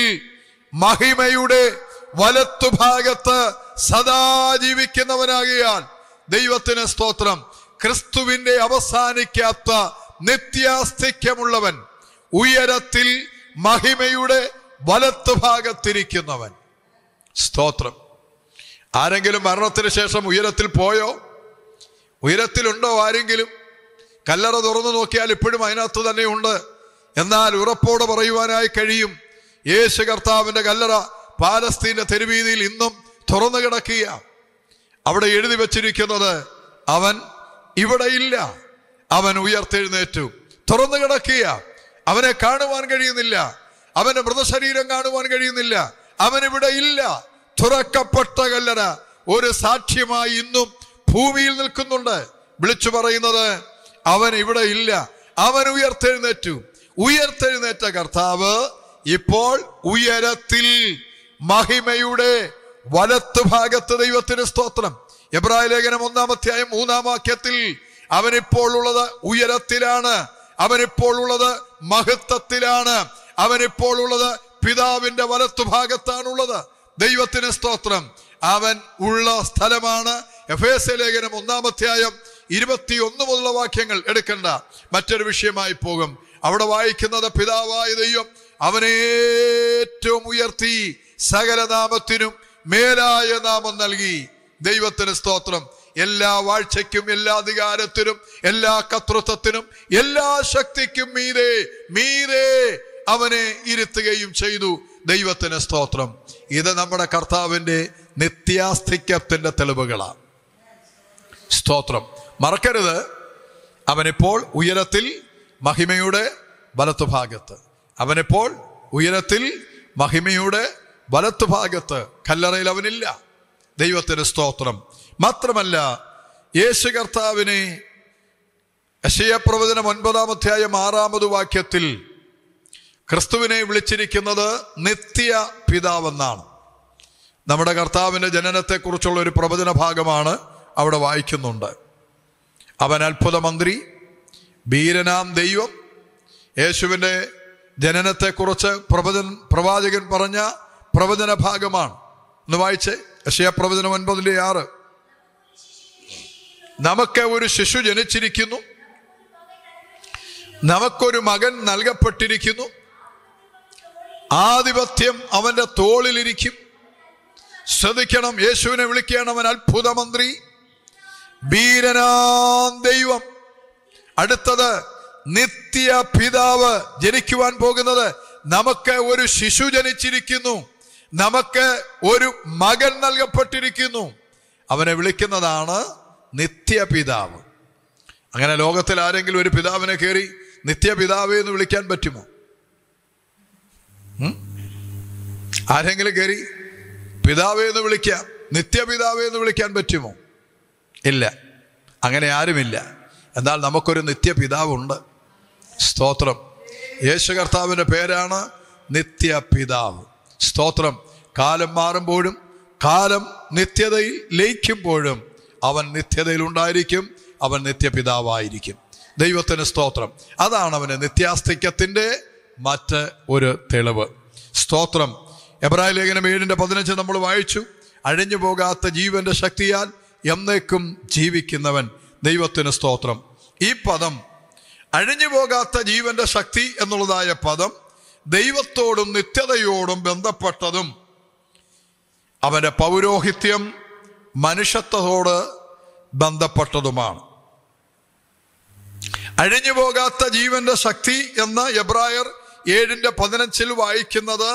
മഹിമയുടെ വലത്തുഭാഗത്ത് സദാ ജീവിക്കുന്നവനാകിയാൽ ദൈവത്തിന് സ്തോത്രം ക്രിസ്തുവിന്റെ അവസാനിക്കാത്ത നിത്യാസ്തിക്യമുള്ളവൻ ഉയരത്തിൽ മഹിമയുടെ വലത്തുഭാഗത്തിരിക്കുന്നവൻ സ്തോത്രം ആരെങ്കിലും മരണത്തിന് ശേഷം ഉയരത്തിൽ പോയോ ഉയരത്തിലുണ്ടോ ആരെങ്കിലും കല്ലറ തുറന്നു നോക്കിയാൽ ഇപ്പോഴും അതിനകത്ത് തന്നെയുണ്ട് എന്നാൽ ഉറപ്പോടെ പറയുവാനായി കഴിയും യേശു കർത്താവിന്റെ കല്ലറ പാലസ്തീന്റെ തെരുവീതിയിൽ ഇന്നും തുറന്നു കിടക്കുക അവിടെ എഴുതി വച്ചിരിക്കുന്നത് അവൻ ഇവിടെ ഇല്ല അവൻ ഉയർത്തെഴുന്നേറ്റു തുറന്നു കിടക്കുക അവനെ കാണുവാൻ കഴിയുന്നില്ല അവന്റെ മൃതശരീരം കാണുവാൻ കഴിയുന്നില്ല അവൻ ഇവിടെ ഇല്ല തുറക്കപ്പെട്ട കല്ലറ ഒരു സാക്ഷ്യമായി ഇന്നും ഭൂമിയിൽ നിൽക്കുന്നുണ്ട് വിളിച്ചു പറയുന്നത് അവൻ ഇവിടെ ഇല്ല അവൻ ഉയർത്തെഴുന്നേറ്റു ഉയർത്തെഴുന്നേറ്റ കർത്താവ് ഇപ്പോൾ ഉയരത്തിൽ മഹിമയുടെ വലത്തുഭാഗത്ത് ദൈവത്തിന് സ്തോത്രം എബ്രായ ലേഖനം ഒന്നാമധ്യായം മൂന്നാം വാക്യത്തിൽ അവനിപ്പോൾ ഉള്ളത് ഉയരത്തിലാണ് അവനിപ്പോൾ ഉള്ളത് മഹത്വത്തിലാണ് അവനിപ്പോൾ ഉള്ളത് പിതാവിന്റെ വലത്തുഭാഗത്താണുള്ളത് ദൈവത്തിന് സ്തോത്രം അവൻ ഉള്ള സ്ഥലമാണ് എഫ് എസ് ലേഖനം ഒന്നാമധ്യായം ഇരുപത്തി ഒന്ന് മുതലുള്ള വാക്യങ്ങൾ എടുക്കണ്ട മറ്റൊരു വിഷയമായി പോകും അവിടെ വായിക്കുന്നത് പിതാവായ ദൈവം അവനെ ഏറ്റവും ഉയർത്തി സകല നാമത്തിനും മേലായ നാമം നൽകി ദൈവത്തിന് സ്തോത്രം എല്ലാ വാഴ്ചയ്ക്കും എല്ലാ അധികാരത്തിനും എല്ലാ കർത്തൃത്വത്തിനും എല്ലാ ശക്തിക്കും മീതെ മീതെ അവനെ ഇരുത്തുകയും ചെയ്തു ദൈവത്തിന് സ്തോത്രം ഇത് നമ്മുടെ കർത്താവിന്റെ നിത്യാസ്തിക്യത്തിന്റെ തെളിവുകളാണ് സ്തോത്രം മറക്കരുത് അവനിപ്പോൾ ഉയരത്തിൽ മഹിമയുടെ വലത്തുഭാഗത്ത് അവനിപ്പോൾ ഉയരത്തിൽ മഹിമയുടെ വലത്തുഭാഗത്ത് കല്ലറയിൽ അവനില്ല ദൈവത്തിന് സ്തോത്രം മാത്രമല്ല യേശു കർത്താവിനെ പ്രവചനം ഒൻപതാം അധ്യായം ആറാമത് വാക്യത്തിൽ ക്രിസ്തുവിനെ വിളിച്ചിരിക്കുന്നത് നിത്യ പിതാവെന്നാണ് നമ്മുടെ കർത്താവിന്റെ ജനനത്തെക്കുറിച്ചുള്ള ഒരു പ്രവചന ഭാഗമാണ് അവിടെ വായിക്കുന്നുണ്ട് അവൻ അത്ഭുത മന്ത്രി വീരനാം ദൈവം യേശുവിൻ്റെ ജനനത്തെക്കുറിച്ച് പ്രവചൻ പ്രവാചകൻ പറഞ്ഞ പ്രവചന ഭാഗമാണ് ഒന്ന് വായിച്ചേ യശയ പ്രവചനം ഒൻപതിലെ ആറ് നമുക്ക് ഒരു ശിശു ജനിച്ചിരിക്കുന്നു നമുക്കൊരു മകൻ നൽകപ്പെട്ടിരിക്കുന്നു ആധിപത്യം അവന്റെ തോളിലിരിക്കും ശ്രദ്ധിക്കണം യേശുവിനെ വിളിക്കണം അവൻ അത്ഭുത മന്ത്രി വീരനാം ദൈവം അടുത്തത് നിത്യ പിതാവ് ജനിക്കുവാൻ പോകുന്നത് നമുക്ക് ഒരു ശിശു ജനിച്ചിരിക്കുന്നു നമുക്ക് ഒരു മകൻ നൽകപ്പെട്ടിരിക്കുന്നു അവനെ വിളിക്കുന്നതാണ് നിത്യപിതാവ് അങ്ങനെ ലോകത്തിൽ ആരെങ്കിലും ഒരു പിതാവിനെ കയറി നിത്യപിതാവ് എന്ന് വിളിക്കാൻ പറ്റുമോ ഉം? ആരെങ്കിലും കയറി പിതാവേ എന്ന് വിളിക്കാം നിത്യപിതാവേ എന്ന് വിളിക്കാൻ പറ്റുമോ ഇല്ല അങ്ങനെ ആരുമില്ല എന്നാൽ നമുക്കൊരു നിത്യപിതാവുണ്ട് സ്തോത്രം യേശു കർത്താവിൻ്റെ പേരാണ് നിത്യപിതാവ് സ്തോത്രം കാലം മാറുമ്പോഴും കാലം നിത്യതയിൽ ലയിക്കുമ്പോഴും അവൻ നിത്യതയിൽ ഉണ്ടായിരിക്കും അവൻ നിത്യപിതാവായിരിക്കും ദൈവത്തിന് സ്തോത്രം അതാണ് അവന് നിത്യാസ്തിക്യത്തിൻ്റെ മറ്റ് ഒരു തെളിവ് സ്തോത്രം എബ്രായ ലേഖനം ഏഴിൻ്റെ പതിനഞ്ച് നമ്മൾ വായിച്ചു അഴിഞ്ഞു പോകാത്ത ജീവന്റെ ശക്തിയാൽ എന്നേക്കും ജീവിക്കുന്നവൻ ദൈവത്തിന് സ്തോത്രം ഈ പദം അഴിഞ്ഞു പോകാത്ത ജീവന്റെ ശക്തി എന്നുള്ളതായ പദം ദൈവത്തോടും നിത്യതയോടും ബന്ധപ്പെട്ടതും അവന്റെ പൗരോഹിത്യം മനുഷ്യത്വത്തോട് ബന്ധപ്പെട്ടതുമാണ് അഴിഞ്ഞു പോകാത്ത ജീവന്റെ ശക്തി എന്ന് എബ്രായർ ഏഴിന്റെ പതിനഞ്ചിൽ വായിക്കുന്നത്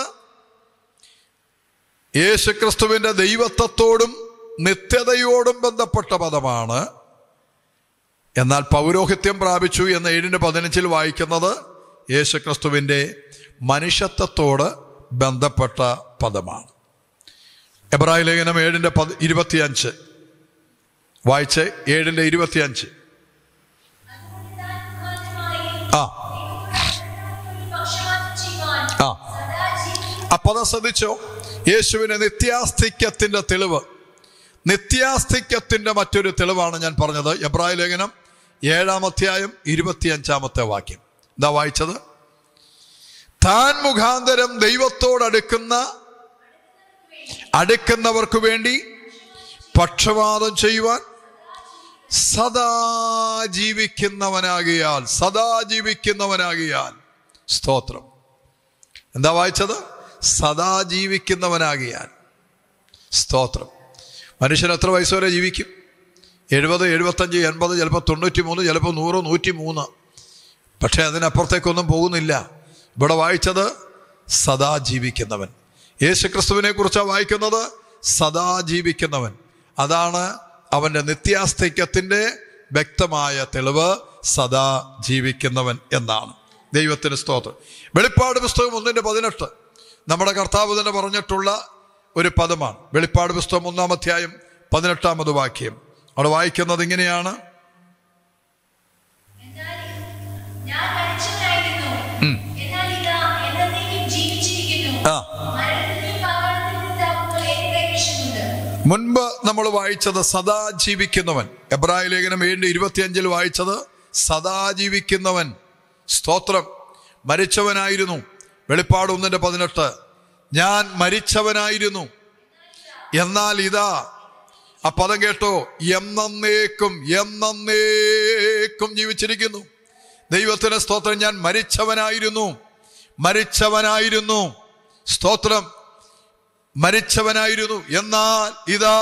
യേശുക്രിസ്തുവിന്റെ ദൈവത്വത്തോടും നിത്യതയോടും ബന്ധപ്പെട്ട പദമാണ് എന്നാൽ പൗരോഹിത്യം പ്രാപിച്ചു എന്ന ഏഴിന്റെ പതിനഞ്ചിൽ വായിക്കുന്നത് യേശുക്രിസ്തുവിന്റെ മനുഷ്യത്വത്തോട് ബന്ധപ്പെട്ട പദമാണ് എബ്രായ ലേഖനം ഏഴിന്റെ പത് ഇരുപത്തിയഞ്ച് വായിച്ച് ഏഴിന്റെ ഇരുപത്തിയഞ്ച് അതുകൊണ്ട് താൻ മുഖാന്തരമായി ആ ദൈവത്തിന്റെ പക്ഷപാതം ചെയ്യുവാൻ ആ സദാ ജീവിക്കുന്ന ആ പദം ശ്രദ്ധിച്ചോ യേശുവിന് നിത്യാസ്തിക്യത്തിന്റെ തെളിവ് നിത്യാസ്തിക്യത്തിന്റെ മറ്റൊരു തെളിവാണ് ഞാൻ പറഞ്ഞത് എബ്രായ ലേഖനം ഏഴാം അധ്യായം ഇരുപത്തിയഞ്ചാമത്തെ വാക്യം എന്താ വായിച്ചത് താൻ മുഖാന്തരം ദൈവത്തോടടുക്കുന്ന അടുക്കുന്നവർക്ക് വേണ്ടി പക്ഷപാതം ചെയ്യുവാൻ സദാ ജീവിക്കുന്നവനാകിയാൽ സദാ ജീവിക്കുന്നവനാകിയാൽ സ്തോത്രം എന്താ വായിച്ചത് സദാ ജീവിക്കുന്നവനാകിയാൽ സ്തോത്രം മനുഷ്യൻ എത്ര വയസ്സ് വരെ ജീവിക്കും എഴുപത് എഴുപത്തഞ്ച് എൺപത് ചിലപ്പോൾ തൊണ്ണൂറ്റി മൂന്ന് ചിലപ്പോൾ നൂറ് നൂറ്റി മൂന്ന് പക്ഷേ അതിനപ്പുറത്തേക്കൊന്നും പോകുന്നില്ല ഇവിടെ വായിച്ചത് സദാ ജീവിക്കുന്നവൻ യേശു ക്രിസ്തുവിനെ കുറിച്ചാണ് വായിക്കുന്നത് സദാ ജീവിക്കുന്നവൻ അതാണ് അവൻ്റെ നിത്യാസ്തിക്യത്തിൻ്റെ വ്യക്തമായ തെളിവ് സദാ ജീവിക്കുന്നവൻ എന്നാണ് ദൈവത്തിന് സ്തോത്രം വെളിപ്പാട് പുസ്തകം ഒന്നിൻ്റെ പതിനെട്ട് നമ്മുടെ കർത്താവ് തന്നെ പറഞ്ഞിട്ടുള്ള ഒരു പദമാണ് വെളിപ്പാട് പുസ്തകം ഒന്നാം അധ്യായം പതിനെട്ടാമത് വാക്യം അവിടെ വായിക്കുന്നത് ഇങ്ങനെയാണ് എന്നാൽ ഞാൻ മരിച്ചവനായിരുന്നു എന്നാൽ ഇതാ എന്നേക്കും ജീവിച്ചിരിക്കുന്നു ആ മരണത്തിന്റെയും പാതാളത്തിന്റെയും താക്കോൽ എന്റെ കൈവശമുണ്ട് മുൻപ് നമ്മൾ വായിച്ചത് സദാ ജീവിക്കുന്നവൻ എബ്രായ ലേഖനം ഏഴിന്റെ ഇരുപത്തിയഞ്ചിൽ വായിച്ചത് സദാ ജീവിക്കുന്നവൻ സ്തോത്രം മരിച്ചവനായിരുന്നു വെളിപ്പാട് ഒന്നിന്റെ പതിനെട്ട് ഞാൻ മരിച്ചവനായിരുന്നു എന്നാൽ ഇതാ ആ പദം കേട്ടോ എന്നേക്കും എന്നേക്കും ജീവിച്ചിരിക്കുന്നു ദൈവത്തിന് സ്തോത്രം ഞാൻ മരിച്ചവനായിരുന്നു മരിച്ചവനായിരുന്നു സ്തോത്രം മരിച്ചവനായിരുന്നു എന്നാൽ ഇതാ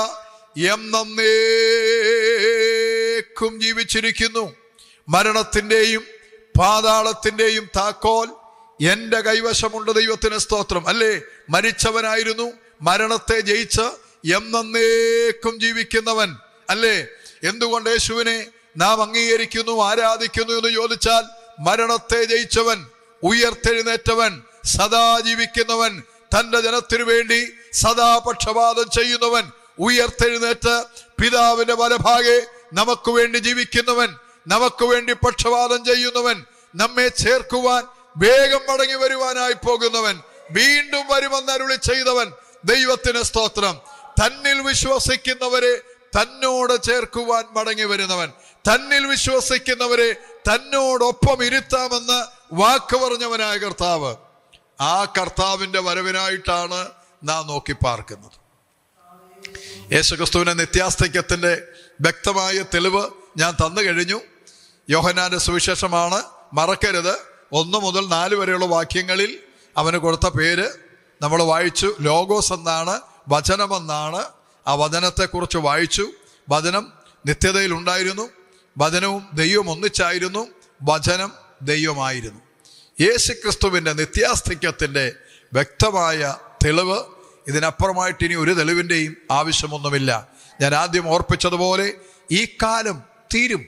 എന്നേക്കും ജീവിച്ചിരിക്കുന്നു മരണത്തിൻ്റെയും പാതാളത്തിൻ്റെയും താക്കോൽ എൻ്റെ കൈവശമുണ്ട് ദൈവത്തിന് സ്തോത്രം അല്ലേ മരിച്ചവനായിരുന്നു മരണത്തെ ജയിച്ച് എന്നേക്കും ജീവിക്കുന്നവൻ അല്ലേ എന്തുകൊണ്ട് യേശുവിനെ നാം അംഗീകരിക്കുന്നു ആരാധിക്കുന്നു എന്ന് ചോദിച്ചാൽ മരണത്തെ ജയിച്ചവൻ ഉയർത്തെഴുന്നേറ്റവൻ സദാ ജീവിക്കുന്നവൻ തന്റെ ജനത്തിനു വേണ്ടി സദാ പക്ഷപാതം ചെയ്യുന്നവൻ ഉയർത്തെഴുന്നേറ്റ് പിതാവിന്റെ വലഭാഗെ നമുക്ക് വേണ്ടി ജീവിക്കുന്നവൻ നമുക്ക് വേണ്ടി പക്ഷപാതം ചെയ്യുന്നവൻ നമ്മെ ചേർക്കുവാൻ വേഗം മടങ്ങി വരുവാനായി പോകുന്നവൻ വീണ്ടും വരുമെന്ന് അരുളി ചെയ്തവൻ ദൈവത്തിന് സ്തോത്രം തന്നിൽ വിശ്വസിക്കുന്നവരെ തന്നോട് ചേർക്കുവാൻ മടങ്ങി വരുന്നവൻ തന്നിൽ വിശ്വസിക്കുന്നവരെ തന്നോടൊപ്പം ഇരുത്താമെന്ന് വാക്ക് പറഞ്ഞവനായ കർത്താവ് ആ കർത്താവിന്റെ വരവിനായിട്ടാണ് നാം നോക്കി പാർക്കുന്നത് യേശുക്രിസ്തുവിന്റെ നിത്യാസ്തിക്യത്തിന്റെ വ്യക്തമായ തെളിവ് ഞാൻ തന്നു കഴിഞ്ഞു യോഹനാന്റെ സുവിശേഷമാണ് മറക്കരുത് ഒന്ന് മുതൽ നാല് വരെയുള്ള വാക്യങ്ങളിൽ അവന് കൊടുത്ത പേര് നമ്മൾ വായിച്ചു ലോഗോസ് എന്നാണ് വചനമെന്നാണ് ആ വചനത്തെക്കുറിച്ച് വായിച്ചു വചനം നിത്യതയിൽ ഉണ്ടായിരുന്നു വചനവും ദൈവം ഒന്നിച്ചായിരുന്നു വചനം ദൈവമായിരുന്നു യേശു ക്രിസ്തുവിൻ്റെ നിത്യാസ്തിക്യത്തിൻ്റെ വ്യക്തമായ തെളിവ് ഇതിനപ്പുറമായിട്ട് ഇനി ഒരു തെളിവിൻ്റെയും ആവശ്യമൊന്നുമില്ല ഞാൻ ആദ്യം ഓർപ്പിച്ചതുപോലെ ഈ കാലം തീരും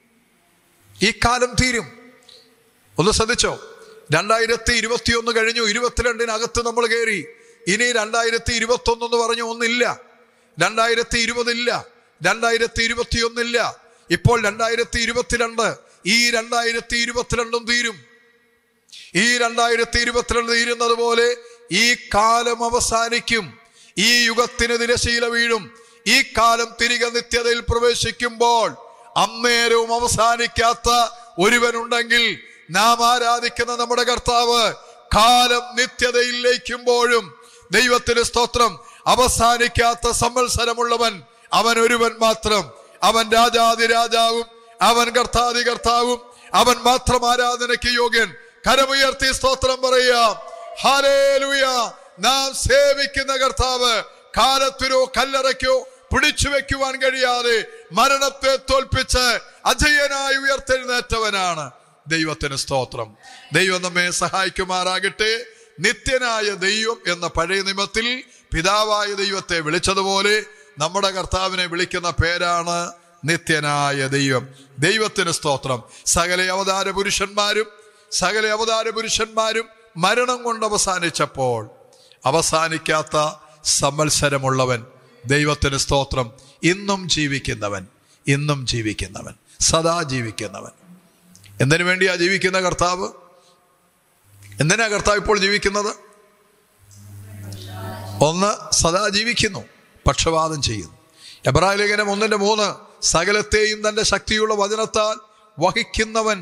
ഈ കാലം തീരും ഒന്ന് ശ്രദ്ധിച്ചോ രണ്ടായിരത്തി ഇരുപത്തിയൊന്ന് കഴിഞ്ഞു ഇരുപത്തിരണ്ടിനകത്ത് നമ്മൾ കയറി ഇനി രണ്ടായിരത്തി ഇരുപത്തി എന്ന് പറഞ്ഞു ഒന്നില്ല രണ്ടായിരത്തി ഇരുപതില്ല രണ്ടായിരത്തി ഇരുപത്തിയൊന്നില്ല ഇപ്പോൾ രണ്ടായിരത്തി ഇരുപത്തിരണ്ട് ഈ രണ്ടായിരത്തി ഇരുപത്തിരണ്ടും തീരും ഈ രണ്ടായിരത്തി ഇരുപത്തിരണ്ട് തീരുന്നത് പോലെ ഈ കാലം അവസാനിക്കും ഈ യുഗത്തിന് തിരശീല വീഴും ഈ കാലം തിരികെ നിത്യതയിൽ പ്രവേശിക്കുമ്പോൾ അന്നേരവും അവസാനിക്കാത്ത ഒരുവനുണ്ടെങ്കിൽ നാം ആരാധിക്കുന്ന നമ്മുടെ കർത്താവ് കാലം നിത്യതയിൽ ലയിക്കുമ്പോഴും ദൈവത്തിന് സ്തോത്രം അവസാനിക്കാത്ത സംവത്സരമുള്ളവൻ അവൻ ഒരുവൻ മാത്രം അവൻ രാജാതി രാജാവും അവൻ കർത്താതി കർത്താവും അവൻ മാത്രം ആരാധനയ്ക്ക് യോഗ്യൻ കരമുയർത്തി സ്തോത്രം പറയാം ഹാലേലുയ നാം സേവിക്കുന്ന കർത്താവ് കാലത്തിനോ കല്ലറയ്ക്കോ പിടിച്ചു വെക്കുവാൻ കഴിയാതെ മരണത്തെ തോൽപ്പിച്ച് അജയനായി ഉയർത്തെഴുന്നേറ്റവനാണ് ദൈവത്തിന് സ്തോത്രം ദൈവം നമ്മെ സഹായിക്കുമാറാകട്ടെ നിത്യനായ ദൈവം എന്ന പഴയ നിയമത്തിൽ പിതാവായ ദൈവത്തെ വിളിച്ചതുപോലെ നമ്മുടെ കർത്താവിനെ വിളിക്കുന്ന പേരാണ് നിത്യനായ ദൈവം ദൈവത്തിന് സ്തോത്രം സകല അവതാര പുരുഷന്മാരും സകല അവതാര പുരുഷന്മാരും മരണം കൊണ്ട് അവസാനിച്ചപ്പോൾ അവസാനിക്കാത്ത സംവത്സരമുള്ളവൻ ദൈവത്തിന് സ്തോത്രം ഇന്നും ജീവിക്കുന്നവൻ ഇന്നും ജീവിക്കുന്നവൻ സദാ ജീവിക്കുന്നവൻ എന്തിനു വേണ്ടിയാ ജീവിക്കുന്ന കർത്താവ് എന്തിനാ കർത്താവ് ഇപ്പോൾ ജീവിക്കുന്നത് ഒന്ന് സദാ ജീവിക്കുന്നു പക്ഷപാതം ചെയ്യുന്നു എബ്രാഹിം ലേഖനം ഒന്നിന്റെ മൂന്ന് സകലത്തെയും തന്റെ ശക്തിയുള്ള വചനത്താൽ വഹിക്കുന്നവൻ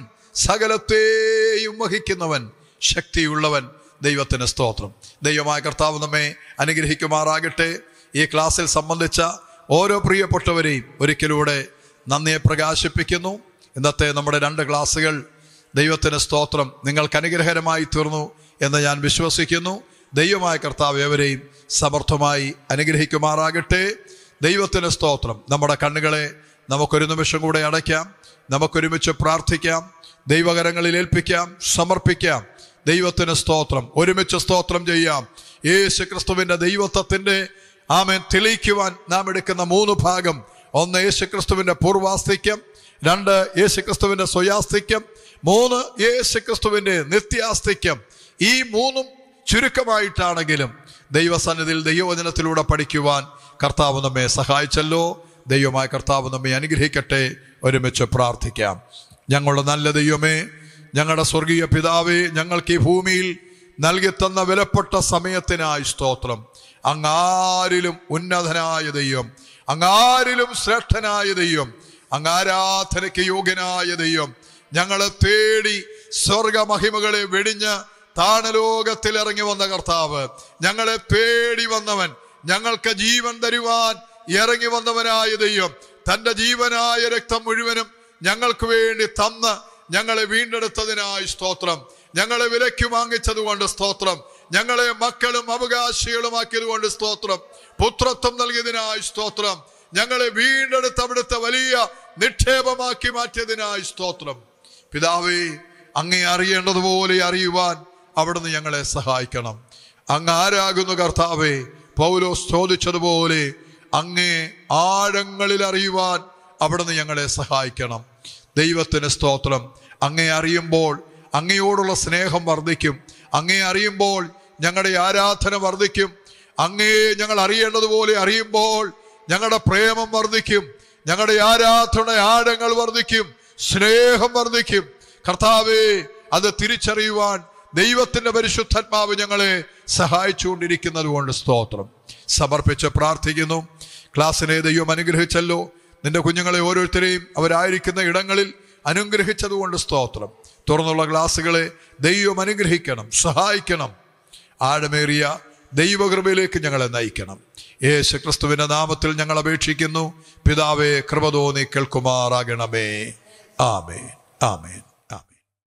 സകലത്തെയും വഹിക്കുന്നവൻ ശക്തിയുള്ളവൻ ദൈവത്തിന് സ്തോത്രം ദൈവമായ കർത്താവ് നമ്മെ അനുഗ്രഹിക്കുമാറാകട്ടെ ഈ ക്ലാസ്സിൽ സംബന്ധിച്ച ഓരോ പ്രിയപ്പെട്ടവരെയും ഒരിക്കലൂടെ നന്ദിയെ പ്രകാശിപ്പിക്കുന്നു ഇന്നത്തെ നമ്മുടെ രണ്ട് ക്ലാസ്സുകൾ ദൈവത്തിന് സ്തോത്രം നിങ്ങൾക്ക് അനുഗ്രഹകരമായി തീർന്നു എന്ന് ഞാൻ വിശ്വസിക്കുന്നു ദൈവമായ കർത്താവ് ഏവരെയും സമർത്ഥമായി അനുഗ്രഹിക്കുമാറാകട്ടെ ദൈവത്തിന് സ്തോത്രം നമ്മുടെ കണ്ണുകളെ നമുക്കൊരു നിമിഷം കൂടെ അടയ്ക്കാം നമുക്കൊരുമിച്ച് പ്രാർത്ഥിക്കാം ദൈവകരങ്ങളിൽ ഏൽപ്പിക്കാം സമർപ്പിക്കാം ദൈവത്തിന് സ്തോത്രം ഒരുമിച്ച് സ്തോത്രം ചെയ്യാം യേശു ക്രിസ്തുവിന്റെ ദൈവത്വത്തിന്റെ ആമേൻ തെളിയിക്കുവാൻ നാം എടുക്കുന്ന മൂന്ന് ഭാഗം ഒന്ന് യേശു ക്രിസ്തുവിന്റെ പൂർവാസ്തിക്യം രണ്ട് യേശു ക്രിസ്തുവിന്റെ സ്വയാസ്തിക്യം മൂന്ന് യേശു ക്രിസ്തുവിന്റെ നിത്യാസ്തിക്യം ഈ മൂന്നും ചുരുക്കമായിട്ടാണെങ്കിലും ദൈവസന്നിധിയിൽ ദൈവവചനത്തിലൂടെ പഠിക്കുവാൻ കർത്താവ് നമ്മെ സഹായിച്ചല്ലോ ദൈവമായ കർത്താവ് നമ്മെ അനുഗ്രഹിക്കട്ടെ ഒരുമിച്ച് പ്രാർത്ഥിക്കാം ഞങ്ങളുടെ നല്ല ദൈവമേ ഞങ്ങളുടെ സ്വർഗീയ പിതാവേ ഞങ്ങൾക്ക് ഈ ഭൂമിയിൽ നൽകി തന്ന വിലപ്പെട്ട സമയത്തിനായി സ്തോത്രം അങ്ങാരിലും ഉന്നതനായ ദൈവം അങ്ങാരിലും ശ്രേഷ്ഠനായ ദൈവം അങ്ങാരാധനയ്ക്ക് യോഗ്യനായ ദൈവം ഞങ്ങളെ തേടി സ്വർഗമഹിമകളെ വെടിഞ്ഞ് താണലോകത്തിൽ ഇറങ്ങി വന്ന കർത്താവ് ഞങ്ങളെ തേടി വന്നവൻ ഞങ്ങൾക്ക് ജീവൻ തരുവാൻ ഇറങ്ങി വന്നവനായ ദൈവം തന്റെ ജീവനായ രക്തം മുഴുവനും ഞങ്ങൾക്ക് വേണ്ടി തന്ന് ഞങ്ങളെ വീണ്ടെടുത്തതിനായി സ്തോത്രം ഞങ്ങളെ വിലയ്ക്ക് വാങ്ങിച്ചത് കൊണ്ട് സ്തോത്രം ഞങ്ങളെ മക്കളും അവകാശികളുമാക്കിയത് കൊണ്ട് സ്തോത്രം പുത്രത്വം നൽകിയതിനായി സ്തോത്രം ഞങ്ങളെ വീണ്ടെടുത്ത് അവിടുത്തെ വലിയ നിക്ഷേപമാക്കി മാറ്റിയതിനായി സ്തോത്രം പിതാവേ അങ്ങേ അറിയേണ്ടതുപോലെ അറിയുവാൻ അവിടുന്ന് ഞങ്ങളെ സഹായിക്കണം അങ്ങ് ആരാകുന്നു കർത്താവേ പൗലോസ് ചോദിച്ചതുപോലെ അങ്ങേ ആഴങ്ങളിൽ അറിയുവാൻ അവിടുന്ന് ഞങ്ങളെ സഹായിക്കണം ദൈവത്തിന് സ്തോത്രം അങ്ങേ അറിയുമ്പോൾ അങ്ങയോടുള്ള സ്നേഹം വർദ്ധിക്കും അങ്ങേ അറിയുമ്പോൾ ഞങ്ങളുടെ ആരാധന വർദ്ധിക്കും അങ്ങേ ഞങ്ങൾ അറിയേണ്ടതുപോലെ അറിയുമ്പോൾ ഞങ്ങളുടെ പ്രേമം വർദ്ധിക്കും ഞങ്ങളുടെ ആരാധന ആഴങ്ങൾ വർദ്ധിക്കും സ്നേഹം വർദ്ധിക്കും കർത്താവേ അത് തിരിച്ചറിയുവാൻ ദൈവത്തിന്റെ പരിശുദ്ധാത്മാവ് ഞങ്ങളെ സഹായിച്ചുകൊണ്ടിരിക്കുന്നത് കൊണ്ട് സ്തോത്രം സമർപ്പിച്ച് പ്രാർത്ഥിക്കുന്നു ക്ലാസ്സിനെ ദൈവം അനുഗ്രഹിച്ചല്ലോ നിന്റെ കുഞ്ഞുങ്ങളെ ഓരോരുത്തരെയും അവരായിരിക്കുന്ന ഇടങ്ങളിൽ അനുഗ്രഹിച്ചതുകൊണ്ട് സ്തോത്രം തുറന്നുള്ള ക്ലാസ്സുകളെ ദൈവം അനുഗ്രഹിക്കണം സഹായിക്കണം ആഴമേറിയ ദൈവകൃപയിലേക്ക് ഞങ്ങളെ നയിക്കണം യേശു ക്രിസ്തുവിന്റെ നാമത്തിൽ ഞങ്ങൾ അപേക്ഷിക്കുന്നു പിതാവേ കൃപ തോന്നി കേൾക്കുമാറാകണമേ ആമേൻ ആമേൻ